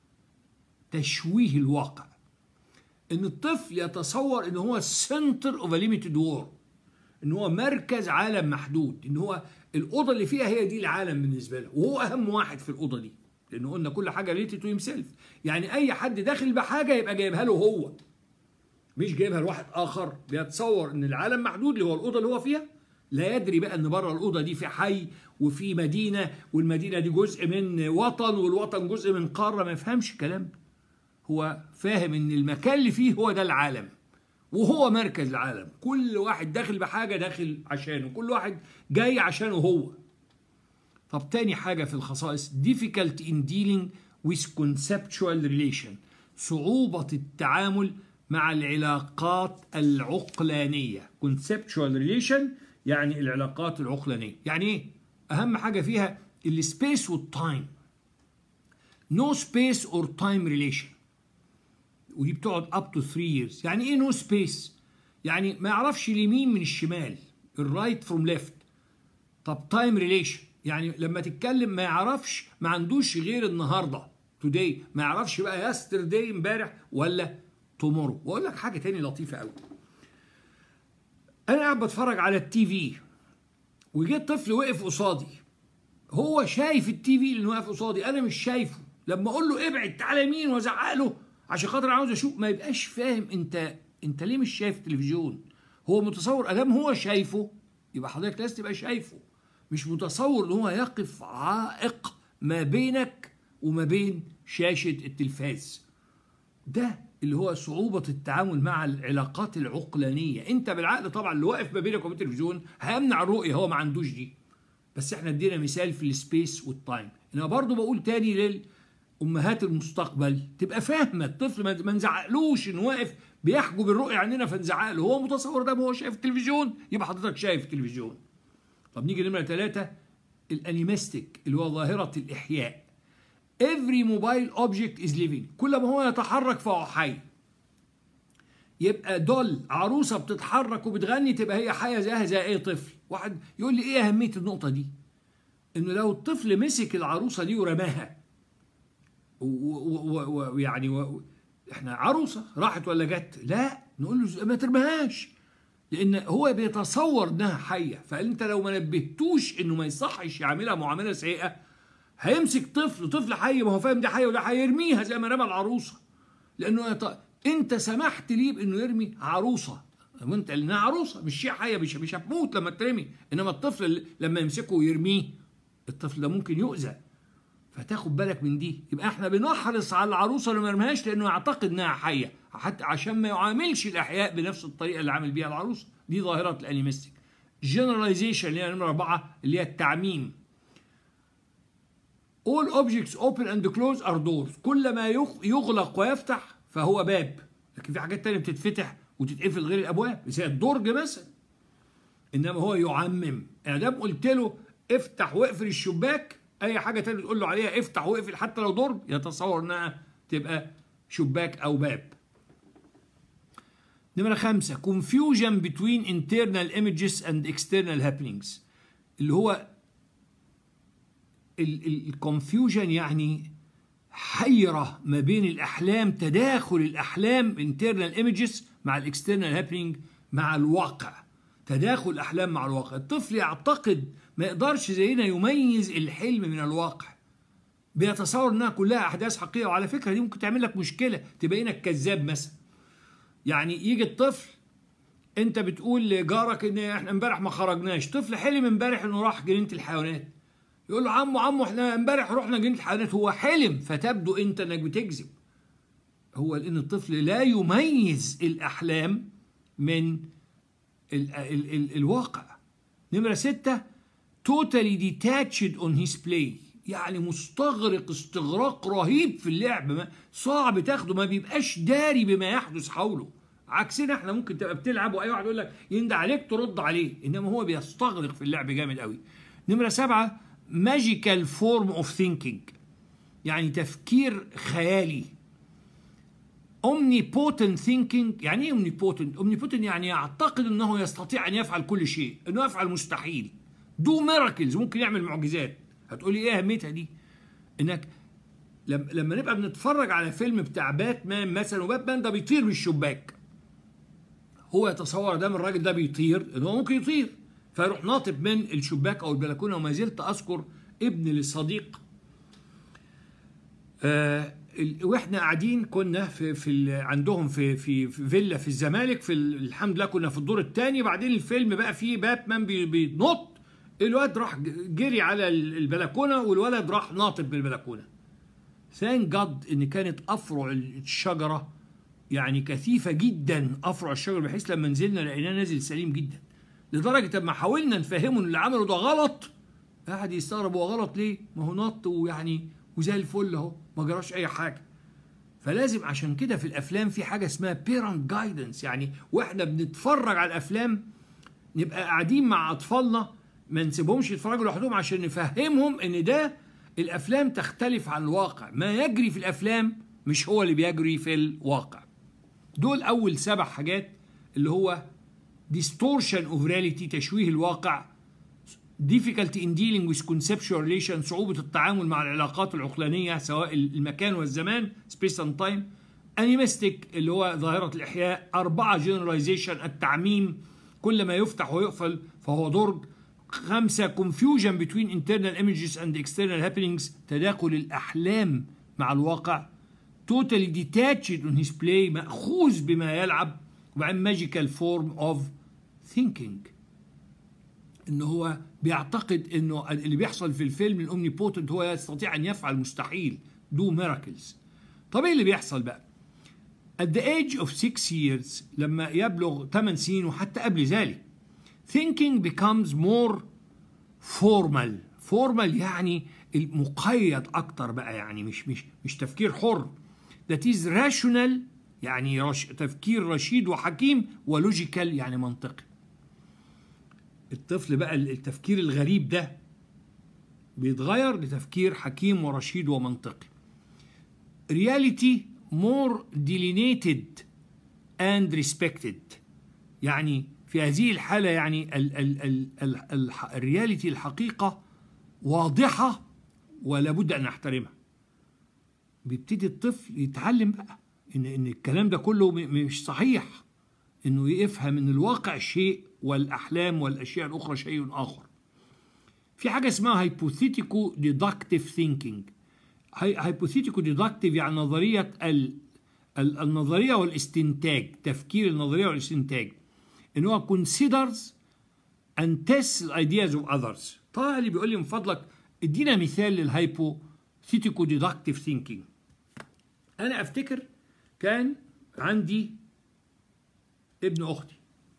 تشويه الواقع إن الطفل يتصور إن هو center of a limited world إن هو مركز عالم محدود إن هو الأوضة اللي فيها هي دي العالم بالنسبة له وهو أهم واحد في الأوضة دي لأن قلنا كل حاجة ريتد تو himself يعني أي حد داخل بحاجة يبقى جايبها له هو مش جايبها لواحد آخر بيتصور إن العالم محدود اللي هو الأوضة اللي هو فيها لا يدري بقى ان بره الاوضه دي في حي وفي مدينه والمدينه دي جزء من وطن والوطن جزء من قاره ما يفهمش الكلام ده هو فاهم ان المكان اللي فيه هو ده العالم وهو مركز العالم كل واحد داخل بحاجه داخل عشانه كل واحد جاي عشانه هو طب تاني حاجه في الخصائص difficult in dealing with conceptual relation صعوبه التعامل مع العلاقات العقلانيه conceptual relation يعني العلاقات العقلانيه يعني ايه اهم حاجه فيها السبيس والتايم نو سبيس اور تايم ريليشن ودي بتقعد اب تو 3 years يعني ايه نو سبيس يعني ما يعرفش اليمين من الشمال الرايت فروم ليفت طب تايم ريليشن يعني لما تتكلم ما يعرفش ما عندوش غير النهارده توداي ما يعرفش بقى يسترداي امبارح ولا تومورو واقول لك حاجه تاني لطيفه قوي انا قاعد بتفرج على التي في وجه طفل وقف قصادي هو شايف التي في اللي واقف قصادي انا مش شايفه لما اقول له ابعد تعالى يمين وازعق له عشان خاطر عاوز اشوف ما يبقاش فاهم انت انت ليه مش شايف التلفزيون هو متصور ادام هو شايفه يبقى حضرتك لازم تبقى شايفه مش متصور ان هو يقف عائق ما بينك وما بين شاشه التلفاز ده اللي هو صعوبة التعامل مع العلاقات العقلانية انت بالعقل طبعا اللي واقف ما بينك وبين التلفزيون هيمنع الرؤية هو ما عندوش دي بس احنا ادينا مثال في السبيس والتايم انا برضو بقول تاني للامهات المستقبل تبقى فاهمة الطفل ما نزعقلوش انه واقف بيحجب الرؤية عننا فنزعق له هو متصور ده هو شايف التلفزيون يبقى حضرتك شايف التلفزيون طب نيجي نمرة ثلاثة الانيمستيك اللي هو ظاهرة الإحياء every mobile object is living كل ما هو يتحرك فهو حي يبقى دول عروسة بتتحرك وبتغني تبقى هي حية زيها زي أي طفل واحد يقول لي إيه أهمية النقطة دي إنه لو الطفل مسك العروسة دي ورماها ويعني احنا عروسة راحت ولا جت لا نقول له ما ترميهاش لان هو بيتصور انها حيه فانت لو ما نبهتوش انه ما يصحش يعملها معامله سيئه هيمسك طفل طفل حي ما هو فاهم دي حيه وده هيرميها زي ما رمى العروسه لانه يط... انت سمحت ليه بانه يرمي عروسه وانت لانها عروسه مش شيء حيه مش مش هتموت لما ترمي انما الطفل لما يمسكه ويرميه الطفل ده ممكن يؤذى فتاخد بالك من دي يبقى احنا بنحرص على العروسه اللي ما يرميهاش لانه يعتقد انها حيه حتى عشان ما يعاملش الاحياء بنفس الطريقه اللي عامل بيها العروسه دي ظاهره الانيمستيك جنراليزيشن اللي هي نمره اربعه اللي هي التعميم all objects open and close are doors كل ما يغلق ويفتح فهو باب لكن في حاجات تانية بتتفتح وتتقفل غير الابواب زي الدرج مثلا انما هو يعمم يعني دام قلت له افتح واقفل الشباك اي حاجه تانية تقول له عليها افتح واقفل حتى لو درج يتصور انها تبقى شباك او باب نمرة خمسة confusion between internal images and external happenings اللي هو الكونفيوجن يعني حيرة ما بين الأحلام تداخل الأحلام internal images مع الاكسترنال هابينج مع الواقع تداخل الأحلام مع الواقع الطفل يعتقد ما يقدرش زينا يميز الحلم من الواقع بيتصور انها كلها احداث حقيقيه وعلى فكره دي ممكن تعمل لك مشكله تبينك كذاب مثلا يعني يجي الطفل انت بتقول لجارك ان احنا امبارح ما خرجناش طفل حلم امبارح انه راح جنينه الحيوانات يقول له عمو عمو احنا امبارح رحنا جنينه الحيوانات هو حلم فتبدو انت انك بتكذب هو لان الطفل لا يميز الاحلام من ال ال ال الواقع نمره ستة totally detached on his play يعني مستغرق استغراق رهيب في اللعب صعب تاخده ما بيبقاش داري بما يحدث حوله عكسنا احنا ممكن تبقى بتلعب واي واحد يقول لك يندى عليك ترد عليه انما هو بيستغرق في اللعب جامد قوي نمره سبعة ماجيكال فورم اوف ثينكينج يعني تفكير خيالي omnipotent thinking يعني ايه omnipotent omnipotent يعني يعتقد انه يستطيع ان يفعل كل شيء انه يفعل مستحيل دو ميراكلز ممكن يعمل معجزات هتقولي ايه اهميتها دي انك لما لما نبقى بنتفرج على فيلم بتاع باتمان مثلا وباتمان ده بيطير من الشباك هو يتصور ده من الراجل ده بيطير ان هو ممكن يطير فيروح ناطب من الشباك او البلكونه وما زلت اذكر ابن للصديق آه واحنا قاعدين كنا في في عندهم في في, في فيلا في الزمالك في الحمد لله كنا في الدور الثاني بعدين الفيلم بقى فيه باتمان بينط الواد راح جري على البلكونه والولد راح ناطب من البلكونه ثان جاد ان كانت افرع الشجره يعني كثيفه جدا افرع الشجره بحيث لما نزلنا لقيناه نازل سليم جدا لدرجه لما حاولنا نفهمه ان اللي عمله ده غلط قاعد يستغرب هو غلط ليه؟ ما هو نط ويعني وزي الفل اهو ما جراش اي حاجه فلازم عشان كده في الافلام في حاجه اسمها بيرنت جايدنس يعني واحنا بنتفرج على الافلام نبقى قاعدين مع اطفالنا ما نسيبهمش يتفرجوا لوحدهم عشان نفهمهم ان ده الافلام تختلف عن الواقع ما يجري في الافلام مش هو اللي بيجري في الواقع دول اول سبع حاجات اللي هو distortion of reality تشويه الواقع difficulty in dealing with conceptual relation صعوبة التعامل مع العلاقات العقلانية سواء المكان والزمان space and time animistic اللي هو ظاهرة الإحياء أربعة generalization التعميم كل ما يفتح ويقفل فهو درج خمسة confusion between internal images and external happenings تداخل الأحلام مع الواقع totally detached on his play مأخوذ بما يلعب وبعدين magical form of thinking ان هو بيعتقد انه اللي بيحصل في الفيلم الامني بوتنت هو يستطيع ان يفعل مستحيل دو ميراكلز طب ايه اللي بيحصل بقى at the age of 6 years لما يبلغ 8 سنين وحتى قبل ذلك thinking becomes more formal formal يعني المقيد اكتر بقى يعني مش مش مش تفكير حر that is rational يعني رش تفكير رشيد وحكيم ولوجيكال يعني منطقي الطفل بقى التفكير الغريب ده بيتغير لتفكير حكيم ورشيد ومنطقي reality more delineated and respected يعني في هذه الحالة يعني ال ال ال ال ال الرياليتي الحقيقة واضحة ولا بد أن نحترمها بيبتدي الطفل يتعلم بقى إن إن الكلام ده كله مش صحيح إنه يفهم من الواقع شيء والأحلام والأشياء الأخرى شيء آخر في حاجة اسمها هايبوثيتيكو ديدكتيف ثينكينج هايبوثيتيكو ديدكتيف يعني نظرية ال النظرية والاستنتاج تفكير النظرية والاستنتاج ان هو considers and tests the ideas of others طه اللي بيقول لي من فضلك ادينا مثال للهايبوثيتيكو ديدكتيف ثينكينج انا افتكر كان عندي ابن اختي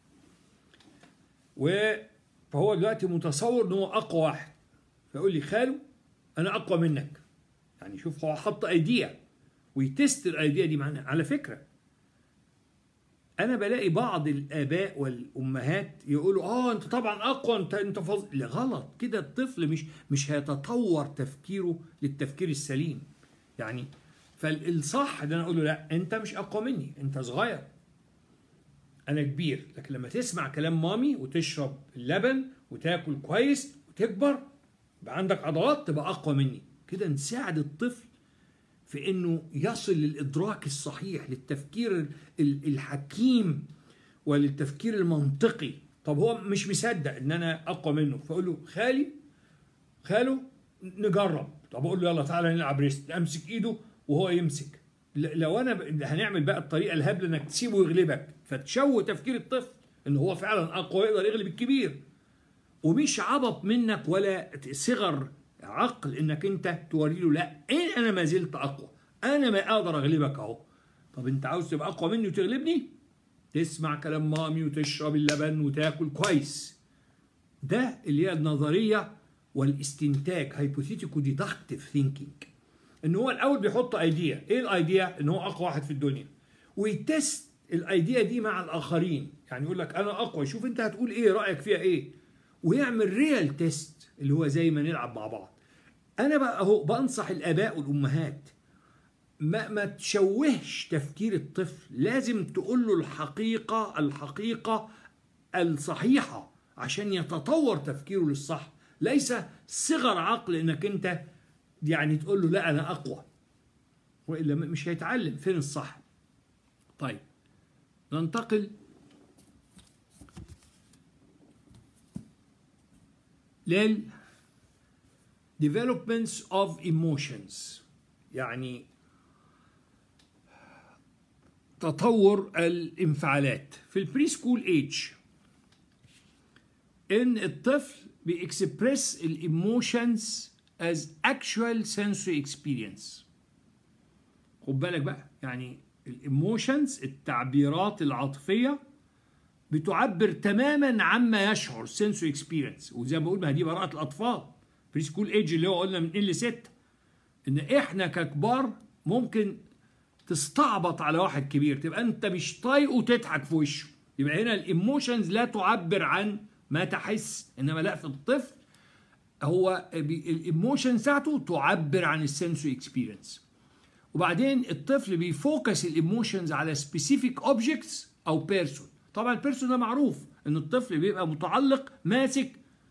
و فهو دلوقتي متصور ان هو اقوى واحد فيقول لي خالو انا اقوى منك يعني شوف هو حط ايديا ويتست الايديا دي معنا على فكره انا بلاقي بعض الاباء والامهات يقولوا اه انت طبعا اقوى انت انت فظ... لا غلط كده الطفل مش مش هيتطور تفكيره للتفكير السليم يعني فالصح ده انا اقول له لا انت مش اقوى مني انت صغير انا كبير لكن لما تسمع كلام مامي وتشرب اللبن وتاكل كويس وتكبر يبقى عندك عضلات تبقى اقوى مني كده نساعد الطفل في انه يصل للادراك الصحيح للتفكير الحكيم وللتفكير المنطقي طب هو مش مصدق ان انا اقوى منه فاقول له خالي خاله نجرب طب اقول له يلا تعالى نلعب ريست امسك ايده وهو يمسك لو انا هنعمل بقى الطريقه الهبله انك تسيبه يغلبك فتشوه تفكير الطفل ان هو فعلا اقوى يقدر يغلب الكبير ومش عبط منك ولا صغر عقل انك انت توري له لا إيه انا ما زلت اقوى انا ما اقدر اغلبك اهو طب انت عاوز تبقى اقوى مني وتغلبني تسمع كلام مامي وتشرب اللبن وتاكل كويس ده اللي هي النظريه والاستنتاج هايبوثيتيكو ديدكتيف ثينكينج ان هو الاول بيحط ايديا ايه الايديا ان هو اقوى واحد في الدنيا ويتست الايديا دي مع الاخرين يعني يقول لك انا اقوى شوف انت هتقول ايه رايك فيها ايه ويعمل ريال تيست اللي هو زي ما نلعب مع بعض انا بقى اهو بنصح الاباء والامهات ما ما تشوهش تفكير الطفل لازم تقول له الحقيقه الحقيقه الصحيحه عشان يتطور تفكيره للصح ليس صغر عقل انك انت يعني تقول له لا انا اقوى والا مش هيتعلم فين الصح طيب ننتقل لل developments of emotions يعني تطور الانفعالات في البري سكول ايج ان الطفل بيكسبرس الايموشنز as actual sensory experience خد بالك بقى يعني الايموشنز التعبيرات العاطفيه بتعبر تماما عما يشعر sensory experience وزي ما بقول ما دي براءه الاطفال بري سكول ايج اللي هو قلنا من 2 ل 6 ان احنا ككبار ممكن تستعبط على واحد كبير تبقى انت مش طايقه وتضحك في وشه يبقى هنا الايموشنز لا تعبر عن ما تحس انما لا في الطفل هو الايموشن بتاعته تعبر عن السنسوري اكسبيرينس وبعدين الطفل بيفوكس الايموشنز على سبيسيفيك اوبجكتس او بيرسون طبعا البيرسون ده معروف ان الطفل بيبقى متعلق ماسك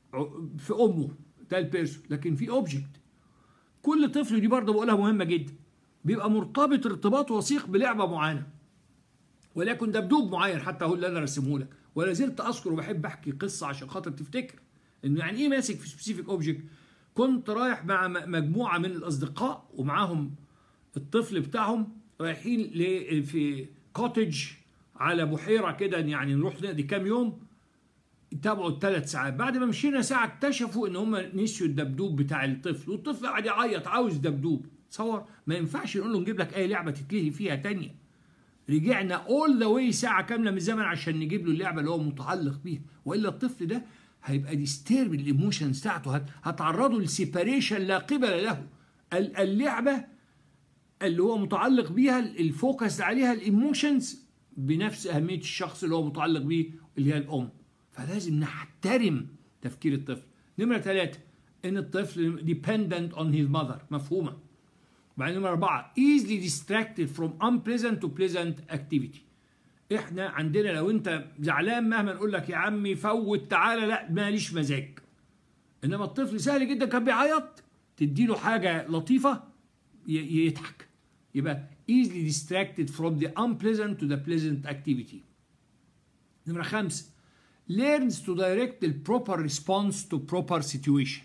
في امه ده البيرسون لكن في اوبجكت كل طفل دي برضه بقولها مهمه جدا بيبقى مرتبط ارتباط وثيق بلعبه معينه وليكن دبدوب معين حتى هو اللي انا رسمه لك ولا زلت اذكر وبحب احكي قصه عشان خاطر تفتكر انه يعني ايه ماسك في سبيسيفيك اوبجكت كنت رايح مع مجموعه من الاصدقاء ومعاهم الطفل بتاعهم رايحين ل في كوتج على بحيره كده يعني نروح نقضي كام يوم تابعوا الثلاث ساعات بعد ما مشينا ساعه اكتشفوا ان هم نسيوا الدبدوب بتاع الطفل والطفل قاعد يعيط عاوز دبدوب تصور ما ينفعش نقول له نجيب لك اي لعبه تتلهي فيها تانية رجعنا اول ذا واي ساعه كامله من الزمن عشان نجيب له اللعبه اللي هو متعلق بيها والا الطفل ده هيبقى ديستيرب الايموشنز بتاعته هتعرضه لسيباريشن لا قبل له اللعبه اللي هو متعلق بيها الفوكس عليها الايموشنز بنفس اهميه الشخص اللي هو متعلق بيه اللي هي الام فلازم نحترم تفكير الطفل نمره ثلاثه ان الطفل dependent on his mother مفهومه بعدين نمرة أربعة easily distracted from unpleasant to pleasant activity احنا عندنا لو انت زعلان مهما نقول لك يا عمي فوت تعالى لا ماليش مزاج انما الطفل سهل جدا كان بيعيط تديله حاجة لطيفة يضحك يبقى easily distracted from the unpleasant to the pleasant activity نمرة خمسة learns to direct the proper response to proper situation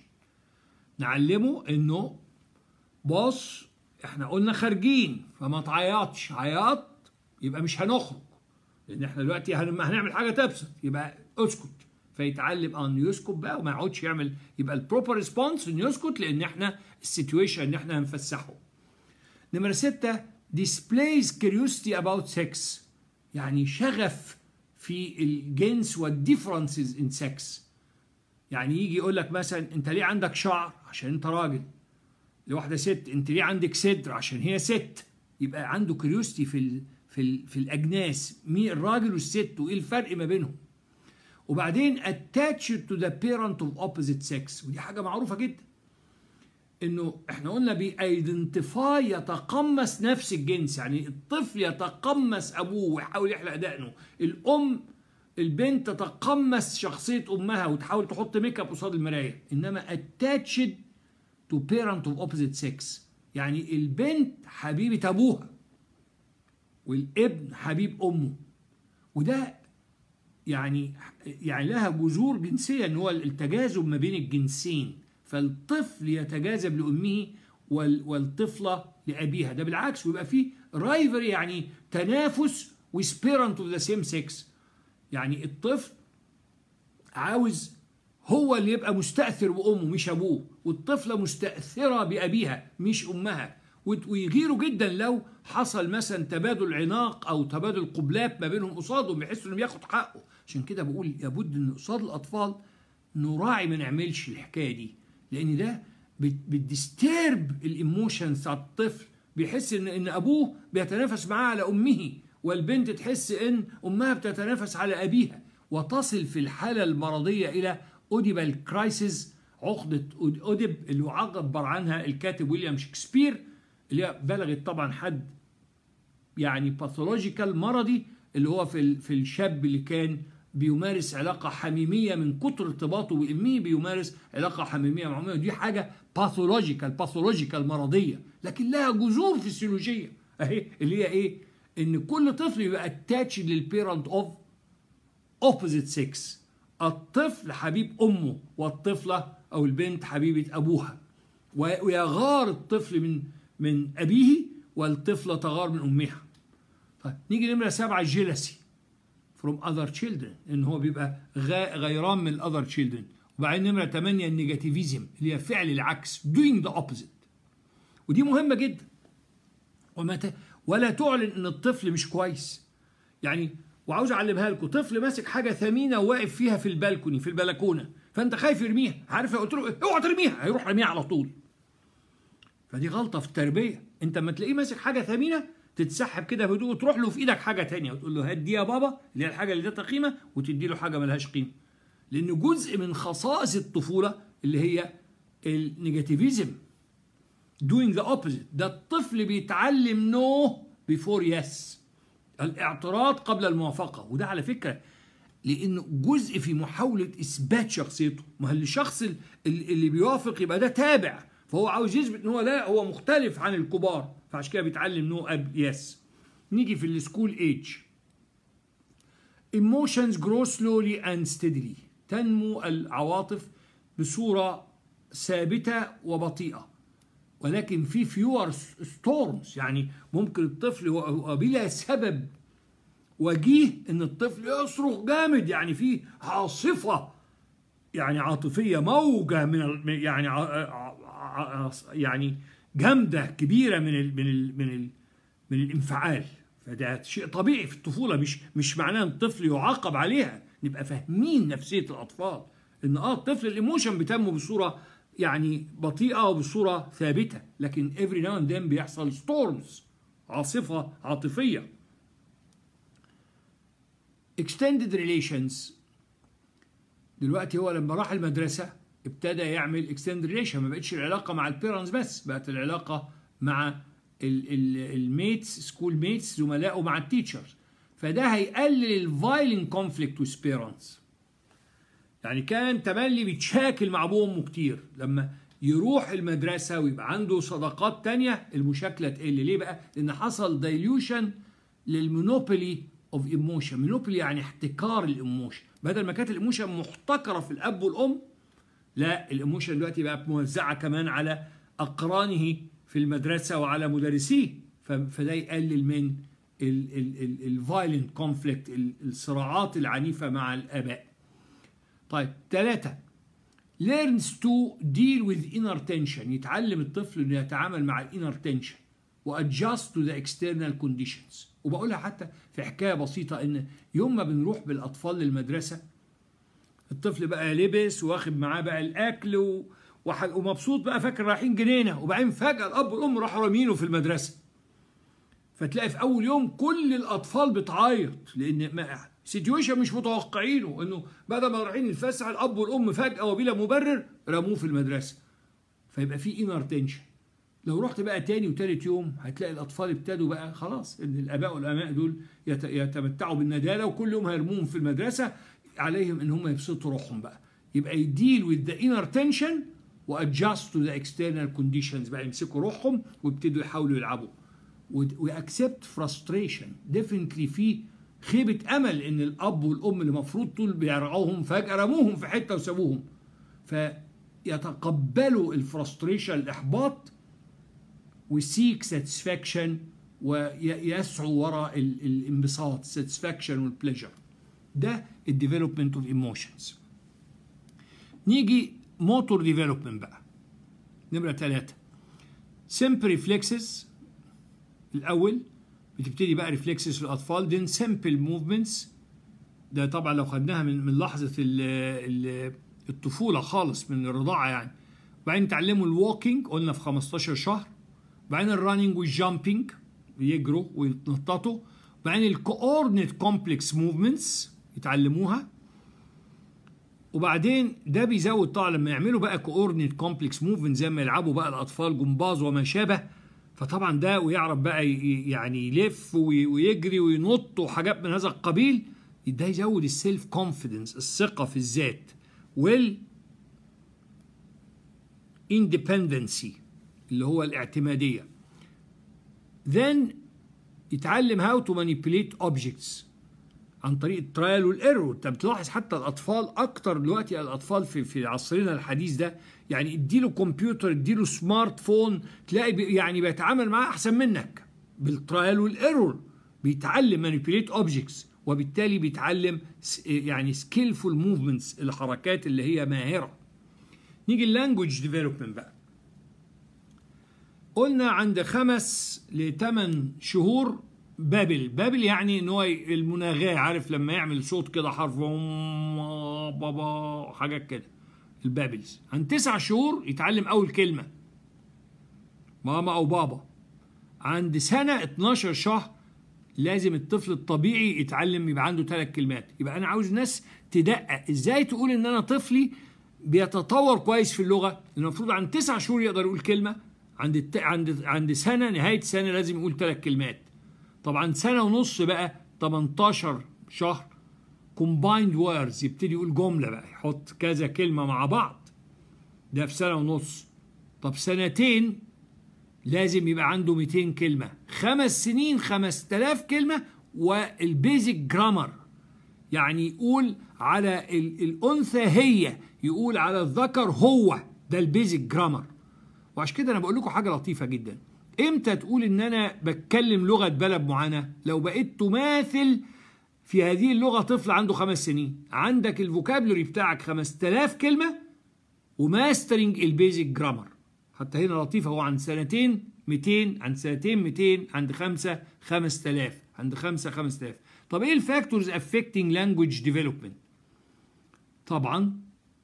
نعلمه انه بص احنا قلنا خارجين فما تعيطش عياط يبقى مش هنخرج لان احنا دلوقتي هنعمل حاجه تبسط يبقى اسكت فيتعلم ان يسكت بقى وما يقعدش يعمل يبقى البروبر ريسبونس ان يسكت لان احنا السيتويشن ان احنا هنفسحه نمرة ستة displays curiosity about sex يعني شغف في الجنس والديفرنسز ان سكس يعني يجي يقول لك مثلا انت ليه عندك شعر عشان انت راجل لواحده ست انت ليه عندك صدر عشان هي ست يبقى عنده كريوستي في ال في ال في الاجناس مين الراجل والست وايه الفرق ما بينهم وبعدين attached to the parent of opposite sex ودي حاجه معروفه جدا انه احنا قلنا بيأيدنتيفاي يتقمص نفس الجنس يعني الطفل يتقمص ابوه ويحاول يحلق دقنه الام البنت تتقمص شخصيه امها وتحاول تحط ميك اب قصاد المرايه انما attached to parent of opposite sex يعني البنت حبيبة أبوها والابن حبيب أمه وده يعني يعني لها جذور جنسية إن هو التجاذب ما بين الجنسين فالطفل يتجاذب لأمه والطفلة لأبيها ده بالعكس ويبقى فيه رايفري يعني تنافس with parent of the same sex يعني الطفل عاوز هو اللي يبقى مستأثر بأمه مش أبوه والطفلة مستأثرة بأبيها مش أمها ويغيروا جدا لو حصل مثلا تبادل عناق أو تبادل قبلات ما بينهم قصادهم بيحسوا إنه بياخد حقه عشان كده بقول لابد إن قصاد الأطفال نراعي ما نعملش الحكاية دي لأن ده بتديستيرب الإيموشنز بتاع الطفل بيحس إن إن أبوه بيتنافس معاه على أمه والبنت تحس إن أمها بتتنافس على أبيها وتصل في الحالة المرضية إلى اوديبال كرايسيس عقدة اوديب اللي عبر عنها الكاتب ويليام شكسبير اللي بلغت طبعا حد يعني باثولوجيكال مرضي اللي هو في في الشاب اللي كان بيمارس علاقة حميمية من كتر ارتباطه بأمه بيمارس علاقة حميمية مع أمه دي حاجة باثولوجيكال باثولوجيكال مرضية لكن لها جذور فسيولوجية أهي اللي هي إيه؟ إن كل طفل يبقى اتاتش للبيرنت أوف اوبوزيت سكس الطفل حبيب أمه والطفلة أو البنت حبيبة أبوها ويغار الطفل من من أبيه والطفلة تغار من أمها طيب نيجي نمرة سبعة جيلسي from other children إن هو بيبقى غيران من other children وبعدين نمرة ثمانية النيجاتيفيزم اللي هي فعل العكس doing the opposite ودي مهمة جدا وما ت... ولا تعلن إن الطفل مش كويس يعني وعاوز اعلمها لكم طفل ماسك حاجه ثمينه وواقف فيها في البلكوني في البلكونه فانت خايف يرميها عارف لو قلت له اوعى ترميها هيروح رميها على طول فدي غلطه في التربيه انت لما تلاقيه ماسك حاجه ثمينه تتسحب كده بهدوء وتروح له في ايدك حاجه تانية وتقول له هات دي يا بابا اللي هي الحاجه اللي ذاتها قيمه وتدي له حاجه ملهاش قيمه لان جزء من خصائص الطفوله اللي هي النيجاتيفيزم doing the opposite ده الطفل بيتعلم نو no before yes الاعتراض قبل الموافقة وده على فكرة لانه جزء في محاوله اثبات شخصيته ما هو الشخص ال- ال- اللي بيوافق يبقى ده تابع فهو عاوز يثبت ان هو لا هو مختلف عن الكبار فعشان كده بيتعلم نو اب يس نيجي في السكول ايج emotions grow slowly and steadily تنمو العواطف بصورة ثابتة وبطيئة ولكن في fewer storms يعني ممكن الطفل و- بلا سبب وجيه ان الطفل يصرخ جامد يعني في عاصفة يعني عاطفية موجة من ال- من- يعني ع- ع- ع- يعني جامدة كبيرة من ال من ال من ال من الانفعال فده شيء طبيعي في الطفولة مش مش معناه ان الطفل يعاقب عليها نبقى فاهمين نفسية الأطفال ان اه الطفل الايموشن بتنمو بصورة يعني بطيئة وبصورة ثابتة لكن every now and then بيحصل storms عاصفة عاطفية extended relations دلوقتي هو لما راح المدرسة ابتدى يعمل extended relation ما بقتش العلاقة مع البيرنتس بس بقت العلاقة مع الميتس سكول ميتس زملائه مع التيتشرز فده هيقلل الفايلنت كونفليكت with بيرنتس يعني كان تملي بيتشاكل مع ابوه وامه كتير لما يروح المدرسة ويبقى عنده صداقات تانية المشاكلة تقل ليه بقى؟ لأن حصل دايليوشن للمونوبولي اوف ايموشن مونوبولي يعني احتكار الايموشن بدل ما كانت الايموشن محتكرة في الأب والأم لا الايموشن دلوقتي بقت موزعة كمان على أقرانه في المدرسة وعلى مدرسيه ف- فده يقلل من الفايلنت كونفليكت الصراعات العنيفة مع الآباء طيب ثلاثة learns to deal with inner tension يتعلم الطفل انه يتعامل مع الانر تنشن وادجاست to the external conditions وبقولها حتى في حكايه بسيطه ان يوم ما بنروح بالاطفال للمدرسه الطفل بقى لبس واخد معاه بقى الاكل و... وح- ومبسوط بقى فاكر رايحين جنينه وبعدين فجاه الاب والام راحوا رامينه في المدرسه فتلاقي في اول يوم كل الاطفال بتعيط لان ما سيتويشن مش متوقعينه انه بدل ما رايحين نتفسح الاب والام فجاه وبلا مبرر رموه في المدرسه فيبقى في انر تنشن لو رحت بقى تاني وتالت يوم هتلاقي الاطفال ابتدوا بقى خلاص ان الاباء والاماء دول يت- يتمتعوا بالنداله وكل يوم هيرموهم في المدرسه عليهم ان هم يبسطوا روحهم بقى يبقى يديل with the inner tension وادجاست to the external conditions بقى يمسكوا روحهم ويبتدوا يحاولوا يلعبوا واكسبت فرستريشن ديفنتلي في خيبه امل ان الاب والام اللي المفروض طول بيرعوهم فجاه رموهم في حته وسابوهم فيتقبلوا الفرستريشن الاحباط وسيك ساتسفاكشن ويسعوا وراء ال- الانبساط ساتسفاكشن والبليجر ده الديفلوبمنت اوف ايموشنز نيجي موتور ديفلوبمنت بقى نمره ثلاثة سمبل ريفلكسز الاول بتبتدي بقى ريفلكسز في الاطفال then simple movements ده طبعا لو خدناها من من لحظه ال ال الطفوله خالص من الرضاعه يعني وبعدين تعلموا الووكينج قلنا في 15 شهر وبعدين الرننج والجامبينج يجروا ويتنططوا وبعدين الكوردينيت كومبلكس موفمنتس يتعلموها وبعدين ده بيزود طبعا لما يعملوا بقى كوردينيت كومبلكس موفمنت زي ما يلعبوا بقى الاطفال جمباز وما شابه فطبعا ده ويعرف بقى ي- يعني يلف وي- ويجري وينط وحاجات من هذا القبيل ده يزود السيلف كونفيدنس الثقه في الذات وال independency اللي هو الاعتماديه then يتعلم how to manipulate objects عن طريق الترايل والايرور انت بتلاحظ حتى الاطفال اكتر دلوقتي الاطفال في في عصرنا الحديث ده يعني اديله كمبيوتر اديله سمارت فون تلاقي بي يعني بيتعامل معاه احسن منك بالترايل والايرور بيتعلم مانيبيوليت اوبجكتس وبالتالي بيتعلم س- يعني سكيلفول موفمنتس الحركات اللي هي ماهره نيجي اللانجوج ديفلوبمنت بقى قلنا عند خمس لثمان شهور بابل بابل يعني ان هو ي- المناغاه عارف لما يعمل صوت كده حرف أم، بابا حاجات كده البابلز عند تسع شهور يتعلم اول كلمه ماما او بابا عند سنه 12 شهر لازم الطفل الطبيعي يتعلم يبقى عنده ثلاث كلمات يبقى انا عاوز ناس تدقق ازاي تقول ان انا طفلي بيتطور كويس في اللغه المفروض عند تسع شهور يقدر يقول كلمه عند الت... عند عند سنه نهايه سنه لازم يقول ثلاث كلمات طبعا سنه ونص بقى 18 شهر combined words يبتدي يقول جملة بقى يحط كذا كلمة مع بعض ده في سنة ونص طب سنتين لازم يبقى عنده 200 كلمة خمس سنين 5000 كلمة والبيزك جرامر يعني يقول على الأنثى هي يقول على الذكر هو ده البيزك جرامر وعشان كده أنا بقول لكم حاجة لطيفة جدا امتى تقول ان انا بتكلم لغه بلد معينه لو بقيت تماثل في هذه اللغه طفل عنده خمس سنين عندك الفوكابلري بتاعك 5000 كلمه وماسترنج البيزك جرامر حتى هنا لطيفه هو عند سنتين 200 عند سنتين 200 عند خمسه 5000 عند خمسه 5000 طب ايه الفاكتورز افكتنج لانجوج ديفلوبمنت طبعا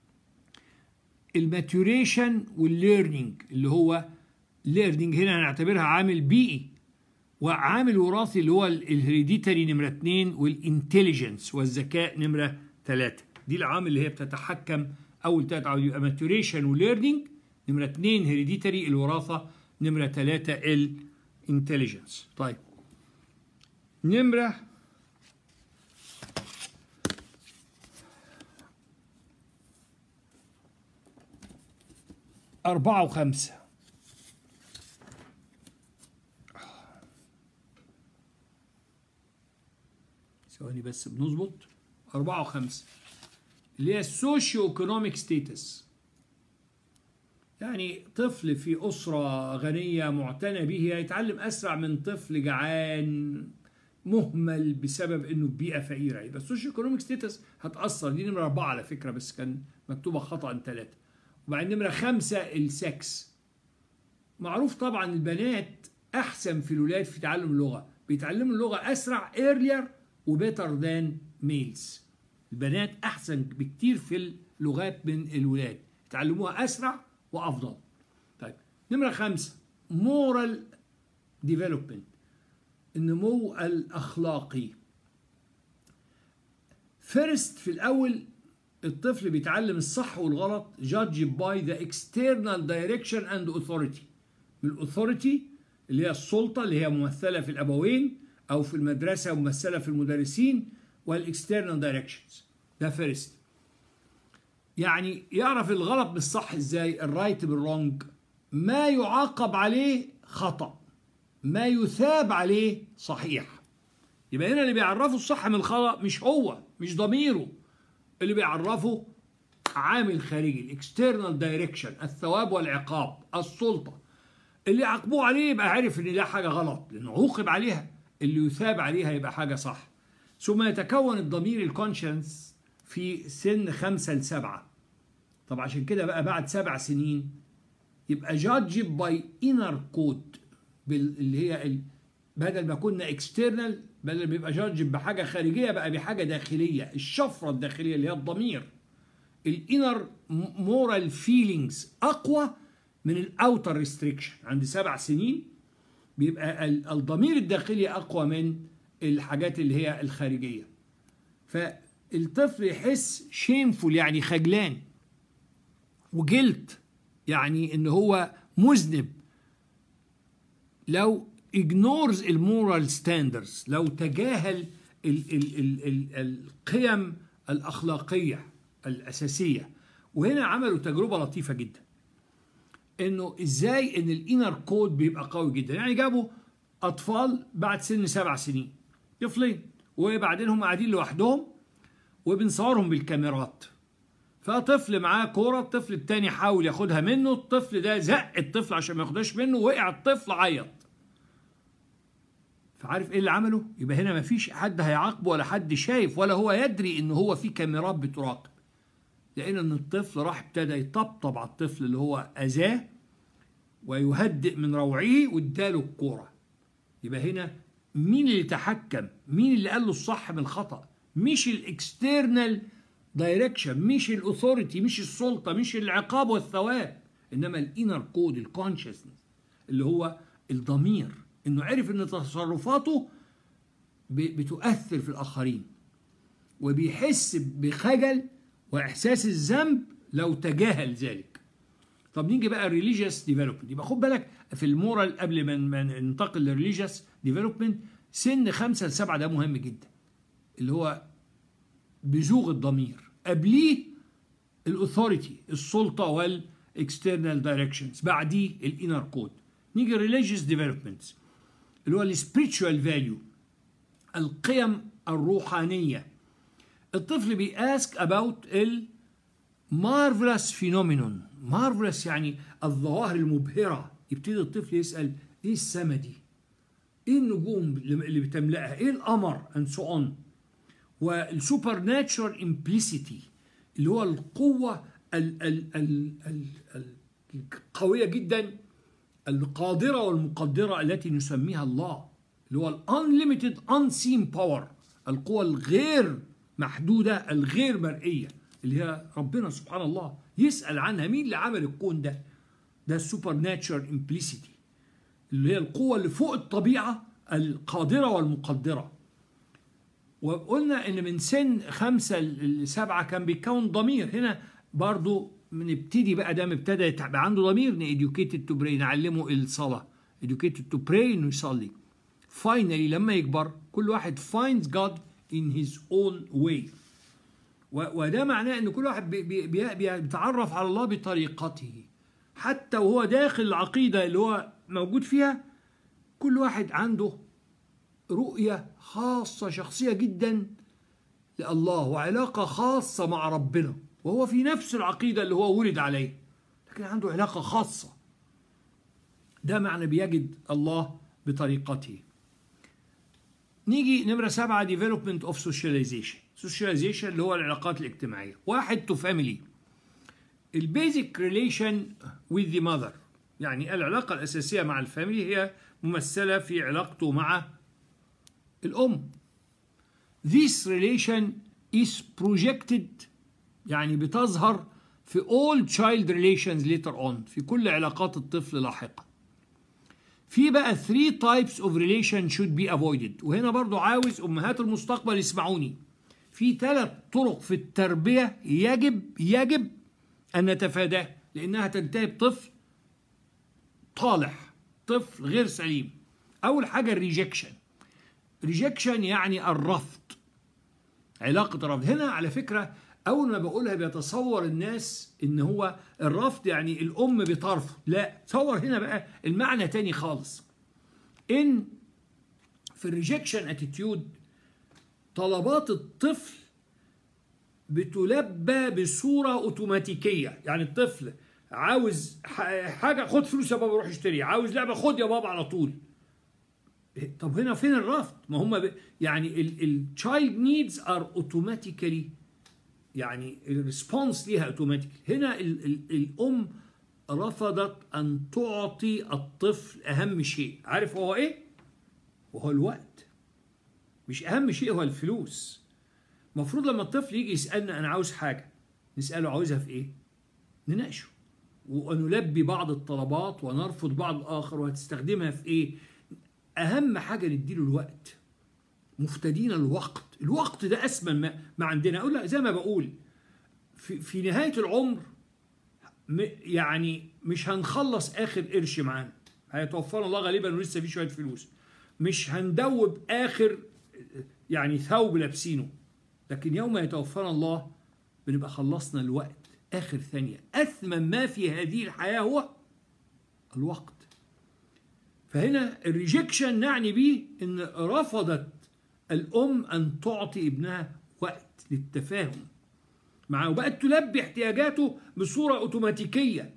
الماتوريشن والليرنينج اللي هو ليرنينج هنا هنعتبرها عامل بيئي وعامل وراثي اللي هو الهريديتري نمرة اتنين والانتليجنس والذكاء نمرة ثلاثة دي العوامل اللي هي بتتحكم أول تلات عوامل يبقى ماتوريشن وليرنينج نمرة اتنين هريديتري الوراثة نمرة ثلاثة الانتليجنس طيب نمرة أربعة وخمسة ثواني بس بنظبط أربعة وخمسة اللي هي السوشيو ايكونوميك ستيتس يعني طفل في أسرة غنية معتنى به هيتعلم أسرع من طفل جعان مهمل بسبب إنه في بيئة فقيرة يبقى السوشيو ايكونوميك ستيتس هتأثر دي نمرة أربعة على فكرة بس كان مكتوبة خطأ ثلاثة وبعدين نمرة خمسة السكس معروف طبعا البنات أحسن في الولاد في تعلم اللغة بيتعلموا اللغة أسرع earlier وبيتر ذان ميلز البنات احسن بكتير في اللغات من الولاد يتعلموها اسرع وافضل طيب نمره خمسة مورال ديفلوبمنت النمو الاخلاقي فيرست في الاول الطفل بيتعلم الصح والغلط judged by the external direction and authority من الاثوريتي اللي هي السلطه اللي هي ممثله في الابوين او في المدرسه ممثله في المدرسين والاكسترنال دايركشنز ده فيرست يعني يعرف الغلط بالصح ازاي الرايت بالرونج ما يعاقب عليه خطا ما يثاب عليه صحيح يبقى هنا اللي بيعرفه الصح من الخطا مش هو مش ضميره اللي بيعرفه عامل خارجي الاكسترنال دايركشن الثواب والعقاب السلطه اللي عاقبوه عليه يبقى عارف ان ده حاجه غلط لانه عوقب عليها اللي يثاب عليها يبقى حاجة صح ثم يتكون الضمير الكونشنس في سن خمسة لسبعة طب عشان كده بقى بعد سبع سنين يبقى جادج باي انر كود اللي هي بدل ما كنا اكسترنال بدل ما يبقى جادج بحاجه خارجيه بقى بحاجه داخليه الشفره الداخليه اللي هي الضمير الانر مورال فيلينجز اقوى من الاوتر ريستريكشن عند سبع سنين بيبقى الضمير الداخلي اقوى من الحاجات اللي هي الخارجيه فالطفل يحس شيمفول يعني خجلان وجلت يعني ان هو مذنب لو ignores المورال ستاندرز لو تجاهل ال ال ال ال القيم الاخلاقيه الاساسيه وهنا عملوا تجربه لطيفه جدا انه ازاي ان الانر كود بيبقى قوي جدا يعني جابوا اطفال بعد سن سبع سنين طفلين وبعدين هم قاعدين لوحدهم وبنصورهم بالكاميرات فطفل معاه كوره الطفل التاني حاول ياخدها منه الطفل ده زق الطفل عشان ما ياخدهاش منه وقع الطفل عيط فعارف ايه اللي عمله يبقى هنا مفيش حد هيعاقبه ولا حد شايف ولا هو يدري ان هو في كاميرات بتراقب لان ان الطفل راح ابتدى يطبطب على الطفل اللي هو اذاه ويهدئ من روعه واداله الكوره يبقى هنا مين اللي تحكم مين اللي قال له الصح من الخطا مش الاكسترنال دايركشن مش الاثوريتي مش السلطه مش العقاب والثواب انما الانر كود الكونشسنس اللي هو الضمير انه عرف ان تصرفاته بتؤثر في الاخرين وبيحس بخجل واحساس الذنب لو تجاهل ذلك طب نيجي بقى الريليجيوس ديفلوبمنت يبقى خد بالك في المورال قبل ما ننتقل للريليجيوس ديفلوبمنت سن خمسة لسبعة ده مهم جدا اللي هو بزوغ الضمير قبليه الاثوريتي السلطه والاكسترنال دايركشنز بعديه الانر كود نيجي ريليجيوس ديفلوبمنتس اللي هو السبيريتشوال فاليو القيم الروحانيه الطفل بياسك اباوت ال مارفلس فينومينون مارفلس يعني الظواهر المبهره يبتدي الطفل يسال ايه السما دي ايه النجوم اللي بتملأها ايه القمر اند سو اون والسوبر ناتشرال امبليسيتي اللي هو القوه ال ال ال ال ال القويه جدا القادره والمقدره التي نسميها الله اللي هو الانليميتد unseen باور القوة الغير محدودة الغير مرئية اللي هي ربنا سبحان الله يسأل عنها مين اللي عمل الكون ده ده السوبر ناتشر امبليسيتي اللي هي القوة اللي فوق الطبيعة القادرة والمقدرة وقلنا ان من سن خمسة لسبعة كان بيكون ضمير هنا برضو بنبتدي بقى دام ابتدى يبقى عنده ضمير educated to pray نعلمه الصلاة educated to pray انه يصلي finally لما يكبر كل واحد finds God in his own way وده معناه ان كل واحد بي بي بيتعرف على الله بطريقته حتى وهو داخل العقيدة اللي هو موجود فيها كل واحد عنده رؤية خاصة شخصية جدا لله وعلاقة خاصة مع ربنا وهو في نفس العقيدة اللي هو ولد عليه لكن عنده علاقة خاصة ده معنى بيجد الله بطريقته نيجي نمرة سبعة development of socialization socialization اللي هو العلاقات الاجتماعية واحد to family البيزك ريليشن with the mother يعني العلاقة الأساسية مع الفاميلي هي ممثلة في علاقته مع الأم This relation is projected يعني بتظهر في all child relations later on في كل علاقات الطفل لاحقا في بقى 3 types of relation should be avoided وهنا برضو عاوز أمهات المستقبل يسمعوني في ثلاث طرق في التربية يجب يجب أن نتفاداها لأنها تنتهي بطفل طالح طفل غير سليم أول حاجة الريجكشن ريجكشن يعني الرفض علاقة الرفض هنا على فكرة أول ما بقولها بيتصور الناس إن هو الرفض يعني الأم بترفض لا تصور هنا بقى المعنى تاني خالص إن في الريجكشن اتيتيود طلبات الطفل بتلبى بصورة أوتوماتيكية يعني الطفل عاوز حاجة خد فلوس يا بابا روح اشتري عاوز لعبة خد يا بابا على طول طب هنا فين الرفض ما هم ب... يعني التشايلد نيدز ار اوتوماتيكالي يعني الريسبونس ليها اوتوماتيك هنا ال ال الام رفضت ان تعطي الطفل اهم شيء عارف هو ايه وهو الوقت مش اهم شيء هو الفلوس المفروض لما الطفل يجي يسالنا انا عاوز حاجه نساله عاوزها في ايه نناقشه ونلبي بعض الطلبات ونرفض بعض الاخر وهتستخدمها في ايه اهم حاجه نديله الوقت مفتدين الوقت الوقت ده اسمن ما, ما عندنا اقول لا زي ما بقول في, في نهايه العمر يعني مش هنخلص اخر قرش معانا هيتوفانا الله غالبا ولسه في شويه فلوس مش هندوب اخر يعني ثوب لابسينه لكن يوم يتوفانا الله بنبقى خلصنا الوقت اخر ثانيه اثمن ما في هذه الحياه هو الوقت فهنا الريجكشن نعني به ان رفضت الام ان تعطي ابنها وقت للتفاهم معه وبقت تلبي احتياجاته بصوره اوتوماتيكيه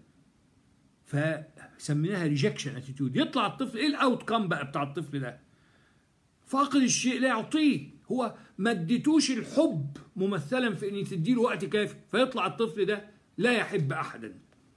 فسميناها ريجكشن اتيتيود يطلع الطفل ايه الاوت كام بقى بتاع الطفل ده فاقد الشيء لا يعطيه هو ما اديتوش الحب ممثلا في ان تديله وقت كافي فيطلع الطفل ده لا يحب احدا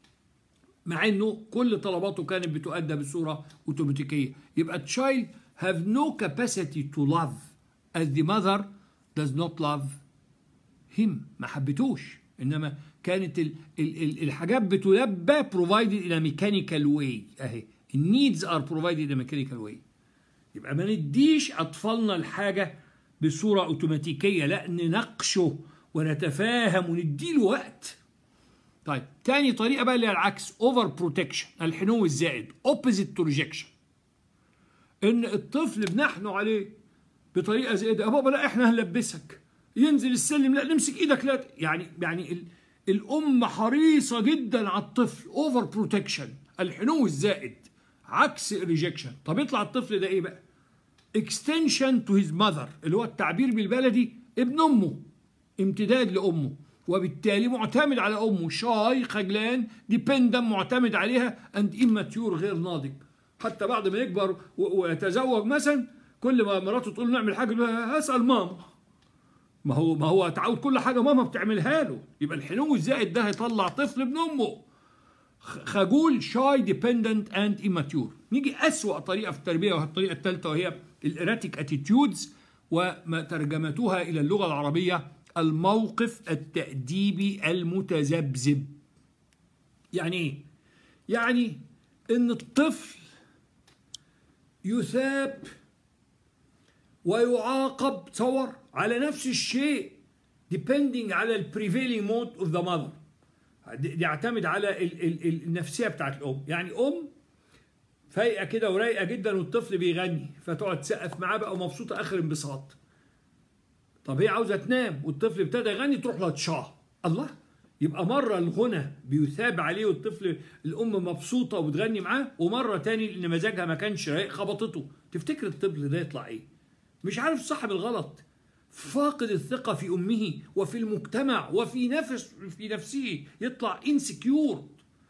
مع انه كل طلباته كانت بتؤدى بصوره اوتوماتيكيه يبقى child have no capacity to love as the mother does not love him ما حبتوش انما كانت ال ال ال الحاجات بتلبى provided in a mechanical way اهي النيدز ار provided in a mechanical way يبقى ما نديش اطفالنا الحاجه بصوره اوتوماتيكيه لا نناقشه ونتفاهم ونديله وقت طيب تاني طريقه بقى اللي هي العكس اوفر بروتكشن الحنو الزائد اوبوزيت تو ريجكشن ان الطفل بنحنه عليه بطريقه زائده يا بابا لا احنا هنلبسك ينزل السلم لا نمسك ايدك لا يعني يعني ال الام حريصه جدا على الطفل اوفر بروتكشن الحنو الزائد عكس الريجكشن طب يطلع الطفل ده ايه بقى اكستنشن تو هيز ماذر اللي هو التعبير بالبلدي ابن امه امتداد لامه وبالتالي معتمد على امه شاي خجلان ديبندم معتمد عليها اند اماتيور غير ناضج حتى بعد ما يكبر ويتزوج مثلا كل ما مراته تقول نعمل حاجه اسال ماما ما هو ما هو اتعود كل حاجه ماما بتعملها له يبقى الحنو الزائد ده هيطلع طفل ابن امه خجول شاي ديبندنت اند اماتيور نيجي اسوا طريقه في التربيه وهي الطريقه الثالثه وهي الاراتيك اتيتيودز وما ترجمتها الى اللغه العربيه الموقف التأديبي المتذبذب يعني ايه يعني ان الطفل يثاب ويعاقب تصور على نفس الشيء depending على ال prevailing mode of the mother دي يعتمد على ال ال النفسيه بتاعت الام يعني ام فايقه كده ورايقه جدا والطفل بيغني فتقعد تسقف معاه بقى ومبسوطه اخر انبساط طب هي عاوزه تنام والطفل ابتدى يغني تروح له تشاه الله يبقى مرة الغنى بيثاب عليه والطفل الأم مبسوطة وبتغني معاه ومرة تاني إن مزاجها ما كانش رايق خبطته تفتكر الطفل ده يطلع إيه؟ مش عارف الصح بالغلط فاقد الثقة في أمه وفي المجتمع وفي نفس في نفسه يطلع انسكيور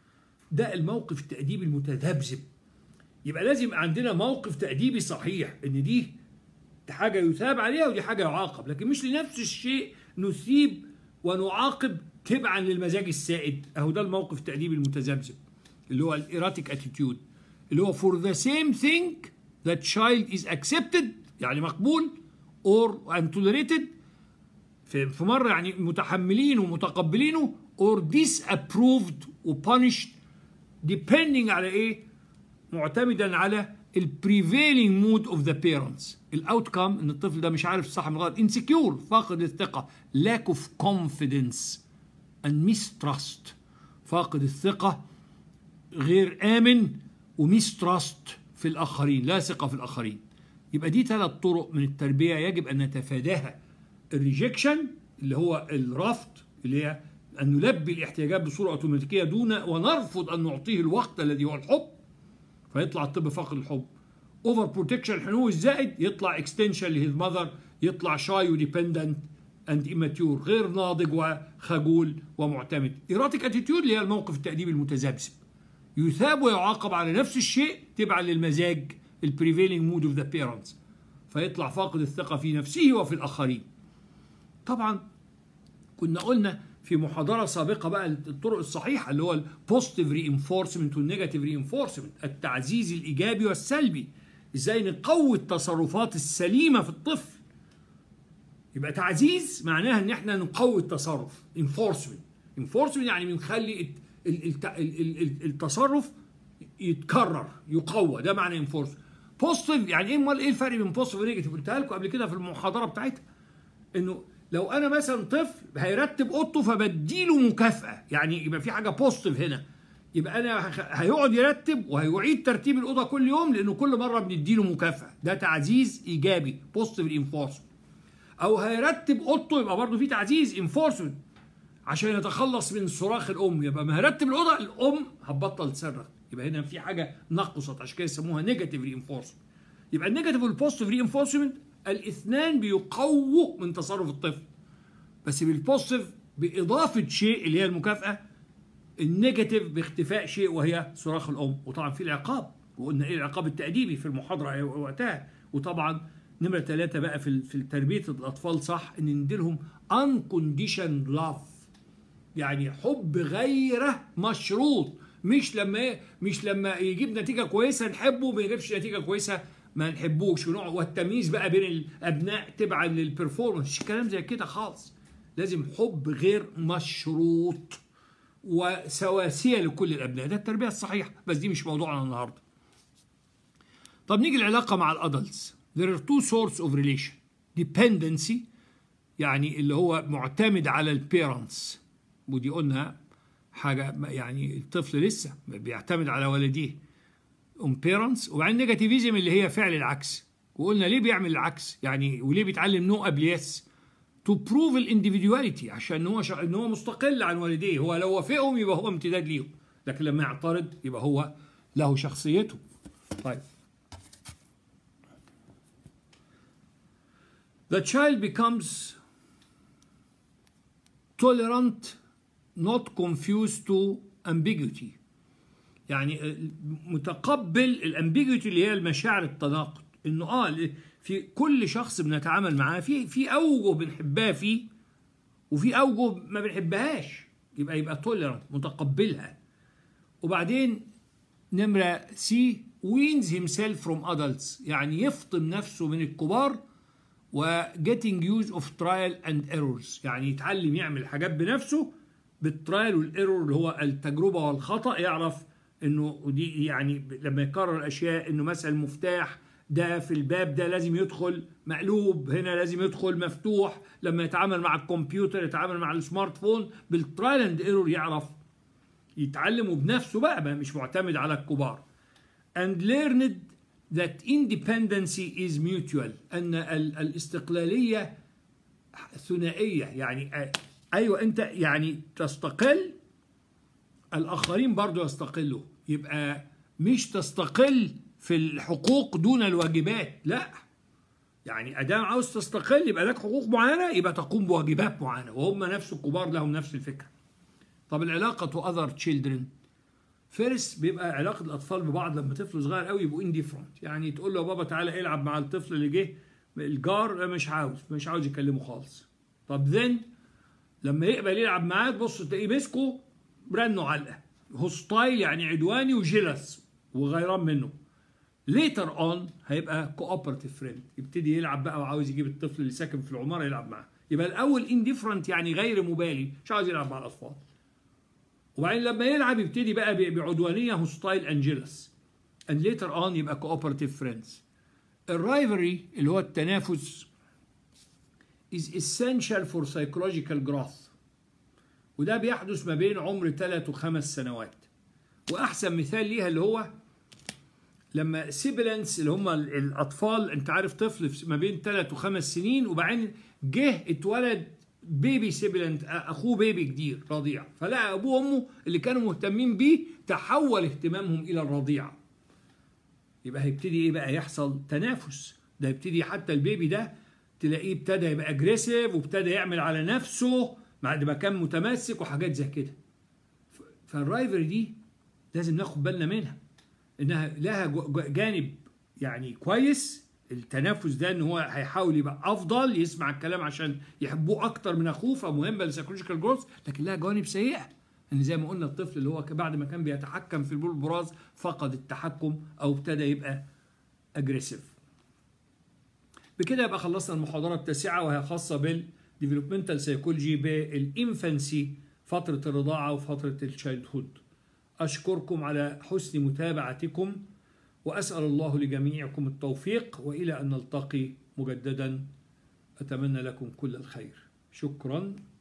ده الموقف التأديبي المتذبذب يبقى لازم عندنا موقف تأديبي صحيح إن دي حاجة يثاب عليها ودي حاجة يعاقب لكن مش لنفس الشيء نثيب ونعاقب تبعا للمزاج السائد اهو ده الموقف التأديبي المتذبذب اللي هو الايراتيك اتيتيود اللي هو for the same thing that child is accepted يعني مقبول or and tolerated في, في مرة يعني متحملين ومتقبلينه or disapproved وpunished depending على ايه معتمدا على البريفيلينج مود اوف ذا بيرنتس الاوت كام ان الطفل ده مش عارف الصح من الغلط انسكيور فاقد الثقه lack of confidence and mistrust فاقد الثقه غير امن وميستراست في الاخرين لا ثقه في الاخرين يبقى دي ثلاث طرق من التربيه يجب ان نتفاداها الريجكشن اللي هو الرفض اللي هي ان نلبي الاحتياجات بصوره اوتوماتيكيه دون ونرفض ان نعطيه الوقت الذي هو الحب فيطلع الطب فاقد الحب اوفر بروتكشن الحنو الزائد يطلع اكستنشن لهيز ماذر يطلع شاي وديبندنت اند اماتيور غير ناضج وخجول ومعتمد ايراتيك اتيتيود اللي هي الموقف التأديبي المتذبذب يثاب ويعاقب على نفس الشيء تبعا للمزاج البريفيلينج مود اوف ذا بيرنتس فيطلع فاقد الثقه في نفسه وفي الاخرين طبعا كنا قلنا في محاضره سابقه بقى الطرق الصحيحه اللي هو البوزيتيف رينفورسمنت والنيجاتيف رينفورسمنت التعزيز الايجابي والسلبي ازاي نقوي التصرفات السليمه في الطفل يبقى تعزيز معناها ان احنا نقوي التصرف انفورسمنت انفورسمنت يعني بنخلي التصرف يتكرر يقوى ده معنى انفورسمنت بوزيتيف يعني ايه امال ايه الفرق بين بوزيتيف ونيجاتيف قلتها لكم قبل كده في المحاضره بتاعتها انه لو انا مثلا طفل هيرتب اوضته فبديله مكافاه يعني يبقى في حاجه بوزيتيف هنا يبقى انا هيقعد يرتب وهيعيد ترتيب الاوضه كل يوم لانه كل مره بنديله مكافاه ده تعزيز ايجابي بوزيتيف انفورسمنت او هيرتب اوضته يبقى برضه في تعزيز انفورسمنت عشان يتخلص من صراخ الام يبقى ما هيرتب الاوضه الام هتبطل تصرخ يبقى هنا في حاجه نقصت عشان كده يسموها نيجاتيف رينفورسمنت يبقى النيجاتيف والبوزيتيف رينفورسمنت الاثنان بيقووا من تصرف الطفل بس بالبوزيتيف باضافه شيء اللي هي المكافاه النيجاتيف باختفاء شيء وهي صراخ الام وطبعا في العقاب وقلنا ايه العقاب التاديبي في المحاضره وقتها وطبعا نمره ثلاثه بقى في في تربيه الاطفال صح ان نديلهم unconditioned love يعني حب غير مشروط مش لما ايه مش لما يجيب نتيجه كويسه نحبه ما يجيبش نتيجه كويسه ما نحبوش ونوع والتمييز بقى بين الابناء تبعا للبرفورمانس كلام زي كده خالص لازم حب غير مشروط وسواسيه لكل الابناء ده التربيه الصحيحه بس دي مش موضوعنا النهارده طب نيجي العلاقه مع الادلتس there are two sorts of relation dependency يعني اللي هو معتمد على البيرنتس ودي قلنا حاجه يعني الطفل لسه بيعتمد على والديه اون بيرنتس وبعدين نيجاتيفيزم اللي هي فعل العكس وقلنا ليه بيعمل العكس يعني وليه بيتعلم نو قبل يس تو بروف الانديفيدواليتي عشان هو شا... ان هو مستقل عن والديه هو لو وافقهم يبقى هو امتداد ليهم لكن لما يعترض يبقى هو له شخصيته طيب The child becomes tolerant not confused to ambiguity يعني متقبل الامبيجيتي اللي هي المشاعر التناقض انه اه في كل شخص بنتعامل معاه في في اوجه بنحبها فيه وفي اوجه ما بنحبهاش يبقى يبقى توليرانت متقبلها وبعدين نمره سي وينز himself from adults يعني يفطم نفسه من الكبار و getting use of trial and errors يعني يتعلم يعمل حاجات بنفسه بالترايل والايرور اللي هو التجربه والخطا يعرف انه دي يعني لما يكرر الاشياء انه مثلا المفتاح ده في الباب ده لازم يدخل مقلوب هنا لازم يدخل مفتوح لما يتعامل مع الكمبيوتر يتعامل مع السمارت فون بالترايل اند ايرور يعرف يتعلم بنفسه بقى, بقى مش معتمد على الكبار and learned that independency is mutual ان الاستقلاليه ثنائيه يعني ايوه انت يعني تستقل الاخرين برضو يستقلوا يبقى مش تستقل في الحقوق دون الواجبات لا يعني ادام عاوز تستقل يبقى لك حقوق معينه يبقى تقوم بواجبات معينه وهم نفس الكبار لهم نفس الفكره طب العلاقه تو اذر تشيلدرن فيرست بيبقى علاقه الاطفال ببعض لما طفل صغير قوي يبقوا انديفرنت يعني تقول له يا بابا تعالى العب مع الطفل اللي جه الجار مش عاوز مش عاوز يكلمه خالص طب ذن لما يقبل يلعب معاه تبص تلاقيه مسكه رنه علقه هوستايل يعني عدواني وجيلس وغيران منه ليتر اون هيبقى كوبرتيف فريند يبتدي يلعب بقى وعاوز يجيب الطفل اللي ساكن في العماره يلعب معاه يبقى الاول انديفرنت يعني غير مبالي مش عاوز يلعب مع الاطفال وبعدين لما يلعب يبتدي بقى بعدوانيه هوستايل انجلس اند ليتر اون يبقى كوبرتيف فريندز الرايفري اللي هو التنافس is essential for psychological growth وده بيحدث ما بين عمر ثلاث وخمس سنوات واحسن مثال ليها اللي هو لما سيبلنس اللي هم الاطفال انت عارف طفل ما بين ثلاث وخمس سنين وبعدين جه اتولد بيبي سيبلنت اخوه بيبي جديد رضيع فلقى ابوه وامه اللي كانوا مهتمين بيه تحول اهتمامهم الى الرضيعه يبقى هيبتدي ايه بقى يحصل تنافس ده يبتدي حتى البيبي ده تلاقيه ابتدى يبقى اجريسيف وابتدى يعمل على نفسه بعد ما كان متمسك وحاجات زي كده فالرايفري دي لازم ناخد بالنا منها انها لها جانب يعني كويس التنافس ده ان هو هيحاول يبقى افضل يسمع الكلام عشان يحبوه اكتر من اخوه فمهمه للسايكولوجيكال جروث لكن لها جوانب سيئه ان زي ما قلنا الطفل اللي هو بعد ما كان بيتحكم في البول البراز فقد التحكم او ابتدى يبقى اجريسيف بكده يبقى خلصنا المحاضره التاسعه وهي خاصه بالديفلوبمنتال سايكولوجي بالانفانسي فتره الرضاعه وفتره التشايلد هود اشكركم على حسن متابعتكم واسال الله لجميعكم التوفيق والى ان نلتقي مجددا اتمنى لكم كل الخير شكرا